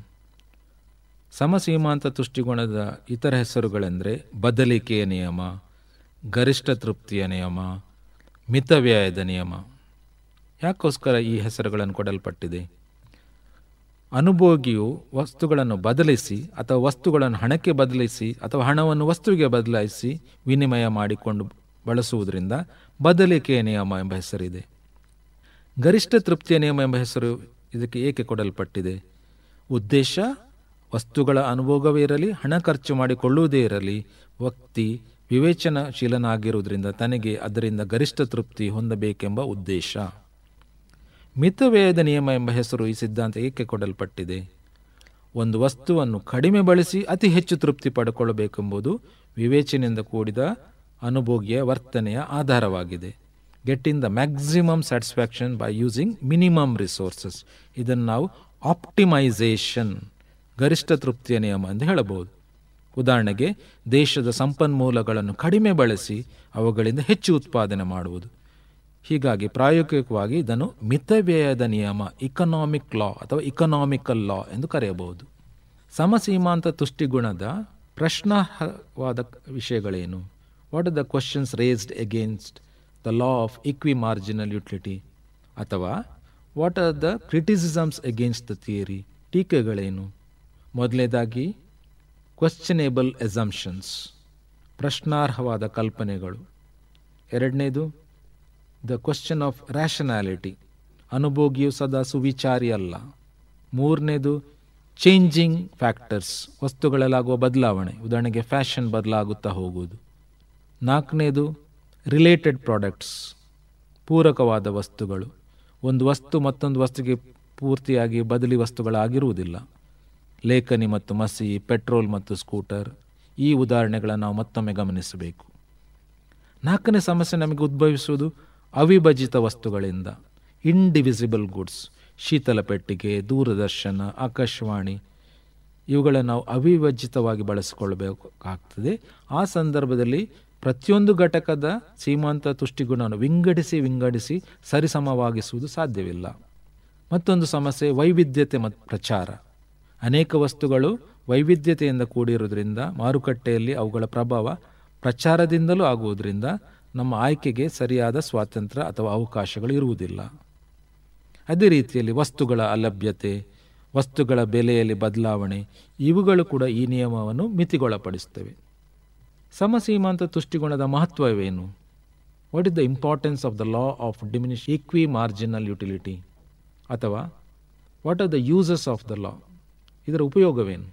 ಸಮಸೀಮಾಂತ ತುಷ್ಟಿಗುಣದ ಇತರ ಹೆಸರುಗಳೆಂದರೆ ಬದಲಿಕೆಯ ನಿಯಮ ಗರಿಷ್ಠ ತೃಪ್ತಿಯ ನಿಯಮ ಮಿತವ್ಯಯದ ನಿಯಮ ಯಾಕೋಸ್ಕರ ಈ ಹೆಸರುಗಳನ್ನು ಕೊಡಲ್ಪಟ್ಟಿದೆ ಅನುಭೋಗಿಯು ವಸ್ತುಗಳನ್ನು ಬದಲಿಸಿ ಅಥವಾ ವಸ್ತುಗಳನ್ನು ಹಣಕ್ಕೆ ಬದಲಿಸಿ ಅಥವಾ ಹಣವನ್ನು ವಸ್ತುವಿಗೆ ಬದಲಾಯಿಸಿ ವಿನಿಮಯ ಮಾಡಿಕೊಂಡು ಬಳಸುವುದರಿಂದ ಬದಲಿಕೆಯ ನಿಯಮ ಎಂಬ ಹೆಸರಿದೆ ಗರಿಷ್ಠ ತೃಪ್ತಿಯ ನಿಯಮ ಎಂಬ ಹೆಸರು ಇದಕ್ಕೆ ಏಕೆ ಕೊಡಲ್ಪಟ್ಟಿದೆ ಉದ್ದೇಶ ವಸ್ತುಗಳ ಅನುಭೋಗವೇ ಇರಲಿ ಹಣ ಖರ್ಚು ಮಾಡಿಕೊಳ್ಳುವುದೇ ಇರಲಿ ವ್ಯಕ್ತಿ ವಿವೇಚನಾಶೀಲನಾಗಿರುವುದರಿಂದ ತನಗೆ ಅದರಿಂದ ಗರಿಷ್ಠ ತೃಪ್ತಿ ಹೊಂದಬೇಕೆಂಬ ಉದ್ದೇಶ ಮಿತವ್ಯಯದ ನಿಯಮ ಎಂಬ ಹೆಸರು ಈ ಸಿದ್ಧಾಂತ ಏಕೆ ಕೊಡಲ್ಪಟ್ಟಿದೆ ಒಂದು ವಸ್ತುವನ್ನು ಕಡಿಮೆ ಬಳಸಿ ಅತಿ ಹೆಚ್ಚು ತೃಪ್ತಿ ಪಡ್ಕೊಳ್ಳಬೇಕೆಂಬುದು ವಿವೇಚನೆಯಿಂದ ಕೂಡಿದ ಅನುಭೋಗಿಯ ವರ್ತನೆಯ ಆಧಾರವಾಗಿದೆ get in the maximum satisfaction by using minimum resources ಇದನ್ನು ನಾವು ಆಪ್ಟಿಮೈಸೇಷನ್ ಗರಿಷ್ಠ ತೃಪ್ತಿಯ ನಿಯಮ ಎಂದು ಹೇಳಬಹುದು ಉದಾಹರಣೆಗೆ ದೇಶದ ಸಂಪನ್ಮೂಲಗಳನ್ನು ಕಡಿಮೆ ಬಳಸಿ ಅವುಗಳಿಂದ ಹೆಚ್ಚು ಉತ್ಪಾದನೆ ಮಾಡುವುದು ಹೀಗಾಗಿ ಪ್ರಾಯೋಗಿಕವಾಗಿ ಇದನ್ನು ಮಿತವ್ಯಯದ ನಿಯಮ ಇಕನಾಮಿಕ್ ಲಾ ಅಥವಾ ಇಕನಾಮಿಕಲ್ ಲಾ ಎಂದು ಕರೆಯಬಹುದು ಸಮಸೀಮಾಂತ ತುಷ್ಟಿಗುಣದ ಪ್ರಶ್ನಾರ್ಹವಾದ ವಿಷಯಗಳೇನು what are the questions raised against the law of equi marginal utility ಅಥವಾ what are the criticisms against the theory ಟೀಕೆಗಳೇನು ಮೊದಲನೇದಾಗಿ ಕ್ವಶ್ಚನೇಬಲ್ ಎಸಂಪ್ಷನ್ಸ್ ಪ್ರಶ್ನಾರ್ಹವಾದ ಕಲ್ಪನೆಗಳು ಎರಡನೇದು ದ ಕ್ವಶನ್ ಆಫ್ ರ್ಯಾಷನಾಲಿಟಿ ಅನುಭೋಗಿಯು ಸದಾ ಸುವಿಚಾರಿ ಅಲ್ಲ ಮೂರನೇದು ಚೇಂಜಿಂಗ್ ಫ್ಯಾಕ್ಟರ್ಸ್ ವಸ್ತುಗಳಲ್ಲಾಗುವ ಬದಲಾವಣೆ ಉದಾಹರಣೆಗೆ ಫ್ಯಾಷನ್ ಬದಲಾಗುತ್ತಾ ಹೋಗುವುದು ನಾಲ್ಕನೇದು ರಿಲೇಟೆಡ್ ಪ್ರಾಡಕ್ಟ್ಸ್ ಪೂರಕವಾದ ವಸ್ತುಗಳು ಒಂದು ವಸ್ತು ಮತ್ತೊಂದು ವಸ್ತುಗೆ ಪೂರ್ತಿಯಾಗಿ ಬದಲಿ ವಸ್ತುಗಳಾಗಿರುವುದಿಲ್ಲ ಲೇಖನಿ ಮತ್ತು ಮಸಿ ಪೆಟ್ರೋಲ್ ಮತ್ತು ಸ್ಕೂಟರ್ ಈ ಉದಾಹರಣೆಗಳನ್ನು ನಾವು ಮತ್ತೊಮ್ಮೆ ಗಮನಿಸಬೇಕು ನಾಲ್ಕನೇ ಸಮಸ್ಯೆ ನಮಗೆ ಉದ್ಭವಿಸುವುದು ಅವಿಭಜಿತ ವಸ್ತುಗಳಿಂದ ಇಂಡಿವಿಸಿಬಲ್ ಗುಡ್ಸ್ ಶೀತಲ ಪೆಟ್ಟಿಗೆ ದೂರದರ್ಶನ ಆಕಾಶವಾಣಿ ಇವುಗಳನ್ನು ನಾವು ಅವಿಭಜಿತವಾಗಿ ಬಳಸಿಕೊಳ್ಳಬೇಕಾಗ್ತದೆ ಆ ಸಂದರ್ಭದಲ್ಲಿ ಪ್ರತಿಯೊಂದು ಘಟಕದ ಸೀಮಾಂತ ತುಷ್ಟಿಗುಣವನ್ನು ವಿಂಗಡಿಸಿ ವಿಂಗಡಿಸಿ ಸರಿಸಮವಾಗಿಸುವುದು ಸಾಧ್ಯವಿಲ್ಲ ಮತ್ತೊಂದು ಸಮಸ್ಯೆ ವೈವಿಧ್ಯತೆ ಮತ್ತು ಪ್ರಚಾರ ಅನೇಕ ವಸ್ತುಗಳು ವೈವಿಧ್ಯತೆಯಿಂದ ಕೂಡಿರುವುದರಿಂದ ಮಾರುಕಟ್ಟೆಯಲ್ಲಿ ಅವುಗಳ ಪ್ರಭಾವ ಪ್ರಚಾರದಿಂದಲೂ ಆಗುವುದರಿಂದ ನಮ್ಮ ಆಯ್ಕೆಗೆ ಸರಿಯಾದ ಸ್ವಾತಂತ್ರ್ಯ ಅಥವಾ ಅವಕಾಶಗಳು ಇರುವುದಿಲ್ಲ ಅದೇ ರೀತಿಯಲ್ಲಿ ವಸ್ತುಗಳ ಅಲಭ್ಯತೆ ವಸ್ತುಗಳ ಬೆಲೆಯಲ್ಲಿ ಬದಲಾವಣೆ ಇವುಗಳು ಕೂಡ ಈ ನಿಯಮವನ್ನು ಮಿತಿಗೊಳಪಡಿಸುತ್ತವೆ ಸಮಸೀಮಾಂತ ತುಷ್ಟಿಗುಣದ ಮಹತ್ವವೇನು what is the importance of the law of diminish equi marginal utility ಅಥವಾ what are the uses of the law ಇದರ ಉಪಯೋಗವೇನು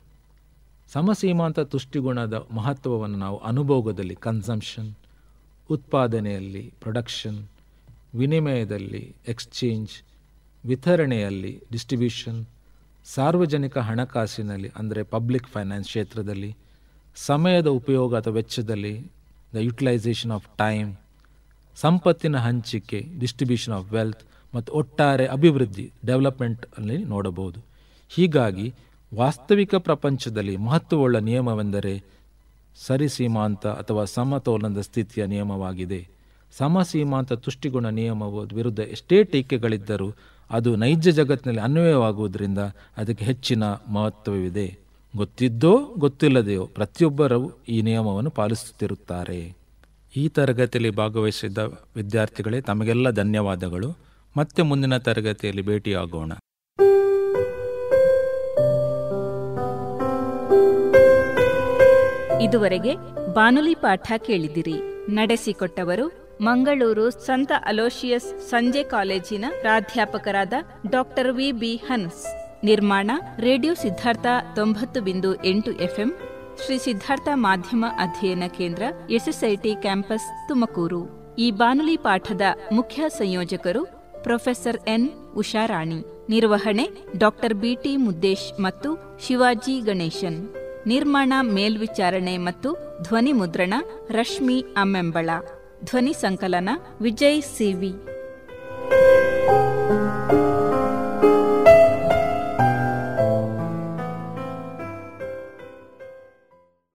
ಸಮಸೀಮಾಂತ ತುಷ್ಟಿಗುಣದ ಮಹತ್ವವನ್ನು ನಾವು ಅನುಭೋಗದಲ್ಲಿ ಕನ್ಸಂಪ್ಷನ್ ಉತ್ಪಾದನೆಯಲ್ಲಿ ಪ್ರೊಡಕ್ಷನ್ ವಿನಿಮಯದಲ್ಲಿ ಎಕ್ಸ್ಚೇಂಜ್ ವಿತರಣೆಯಲ್ಲಿ ಡಿಸ್ಟ್ರಿಬ್ಯೂಷನ್ ಸಾರ್ವಜನಿಕ ಹಣಕಾಸಿನಲ್ಲಿ ಅಂದರೆ ಪಬ್ಲಿಕ್ ಫೈನಾನ್ಸ್ ಕ್ಷೇತ್ರದಲ್ಲಿ ಸಮಯದ ಉಪಯೋಗ ಅಥವಾ ವೆಚ್ಚದಲ್ಲಿ ದ ಯುಟಿಲೈಸೇಷನ್ ಆಫ್ ಟೈಮ್ ಸಂಪತ್ತಿನ ಹಂಚಿಕೆ ಡಿಸ್ಟ್ರಿಬ್ಯೂಷನ್ ಆಫ್ ವೆಲ್ತ್ ಮತ್ತು ಒಟ್ಟಾರೆ ಅಭಿವೃದ್ಧಿ ಡೆವಲಪ್ಮೆಂಟ್ ಅಲ್ಲಿ ನೋಡಬಹುದು ಹೀಗಾಗಿ ವಾಸ್ತವಿಕ ಪ್ರಪಂಚದಲ್ಲಿ ಮಹತ್ವವುಳ್ಳ ನಿಯಮವೆಂದರೆ ಸರಿಸೀಮಾಂತ ಅಥವಾ ಸಮತೋಲನದ ಸ್ಥಿತಿಯ ನಿಯಮವಾಗಿದೆ ಸಮಸೀಮಾಂತ ತುಷ್ಟಿಗುಣ ನಿಯಮವು ವಿರುದ್ಧ ಎಷ್ಟೇ ಟೀಕೆಗಳಿದ್ದರೂ ಅದು ನೈಜ ಜಗತ್ತಿನಲ್ಲಿ ಅನ್ವಯವಾಗುವುದರಿಂದ ಅದಕ್ಕೆ ಹೆಚ್ಚಿನ ಮಹತ್ವವಿದೆ ಗೊತ್ತಿದ್ದೋ ಗೊತ್ತಿಲ್ಲದೆಯೋ ಪ್ರತಿಯೊಬ್ಬರೂ ಈ ನಿಯಮವನ್ನು ಪಾಲಿಸುತ್ತಿರುತ್ತಾರೆ ಈ ತರಗತಿಯಲ್ಲಿ ಭಾಗವಹಿಸಿದ್ದ ವಿದ್ಯಾರ್ಥಿಗಳೇ ತಮಗೆಲ್ಲ ಧನ್ಯವಾದಗಳು ಮತ್ತೆ ಮುಂದಿನ ತರಗತಿಯಲ್ಲಿ ಭೇಟಿಯಾಗೋಣ ಇದುವರೆಗೆ ಬಾನುಲಿ ಪಾಠ ಕೇಳಿದಿರಿ ನಡೆಸಿಕೊಟ್ಟವರು ಮಂಗಳೂರು ಸಂತ ಅಲೋಶಿಯಸ್ ಸಂಜೆ ಕಾಲೇಜಿನ ಪ್ರಾಧ್ಯಾಪಕರಾದ ಡಾಕ್ಟರ್ ವಿ ಬಿ ಹನ್ಸ್ ನಿರ್ಮಾಣ ರೇಡಿಯೋ ಸಿದ್ಧಾರ್ಥ ತೊಂಬತ್ತು ಬಿಂದು ಎಂಟು ಎಫ್ಎಂ ಶ್ರೀ ಸಿದ್ಧಾರ್ಥ ಮಾಧ್ಯಮ ಅಧ್ಯಯನ ಕೇಂದ್ರ ಎಸ್ಎಸ್ಐಟಿ ಕ್ಯಾಂಪಸ್ ತುಮಕೂರು ಈ ಬಾನುಲಿ ಪಾಠದ ಮುಖ್ಯ ಸಂಯೋಜಕರು ಪ್ರೊಫೆಸರ್ ಎನ್ ಉಷಾರಾಣಿ ನಿರ್ವಹಣೆ ಡಾಕ್ಟರ್ ಬಿಟಿ ಮುದ್ದೇಶ್ ಮತ್ತು ಶಿವಾಜಿ ಗಣೇಶನ್ ನಿರ್ಮಾಣ ಮೇಲ್ವಿಚಾರಣೆ ಮತ್ತು ಧ್ವನಿ ಮುದ್ರಣ ರಶ್ಮಿ ಅಮ್ಮೆಂಬಳ ಧ್ವನಿ ಸಂಕಲನ ವಿಜಯ್ ಸಿವಿ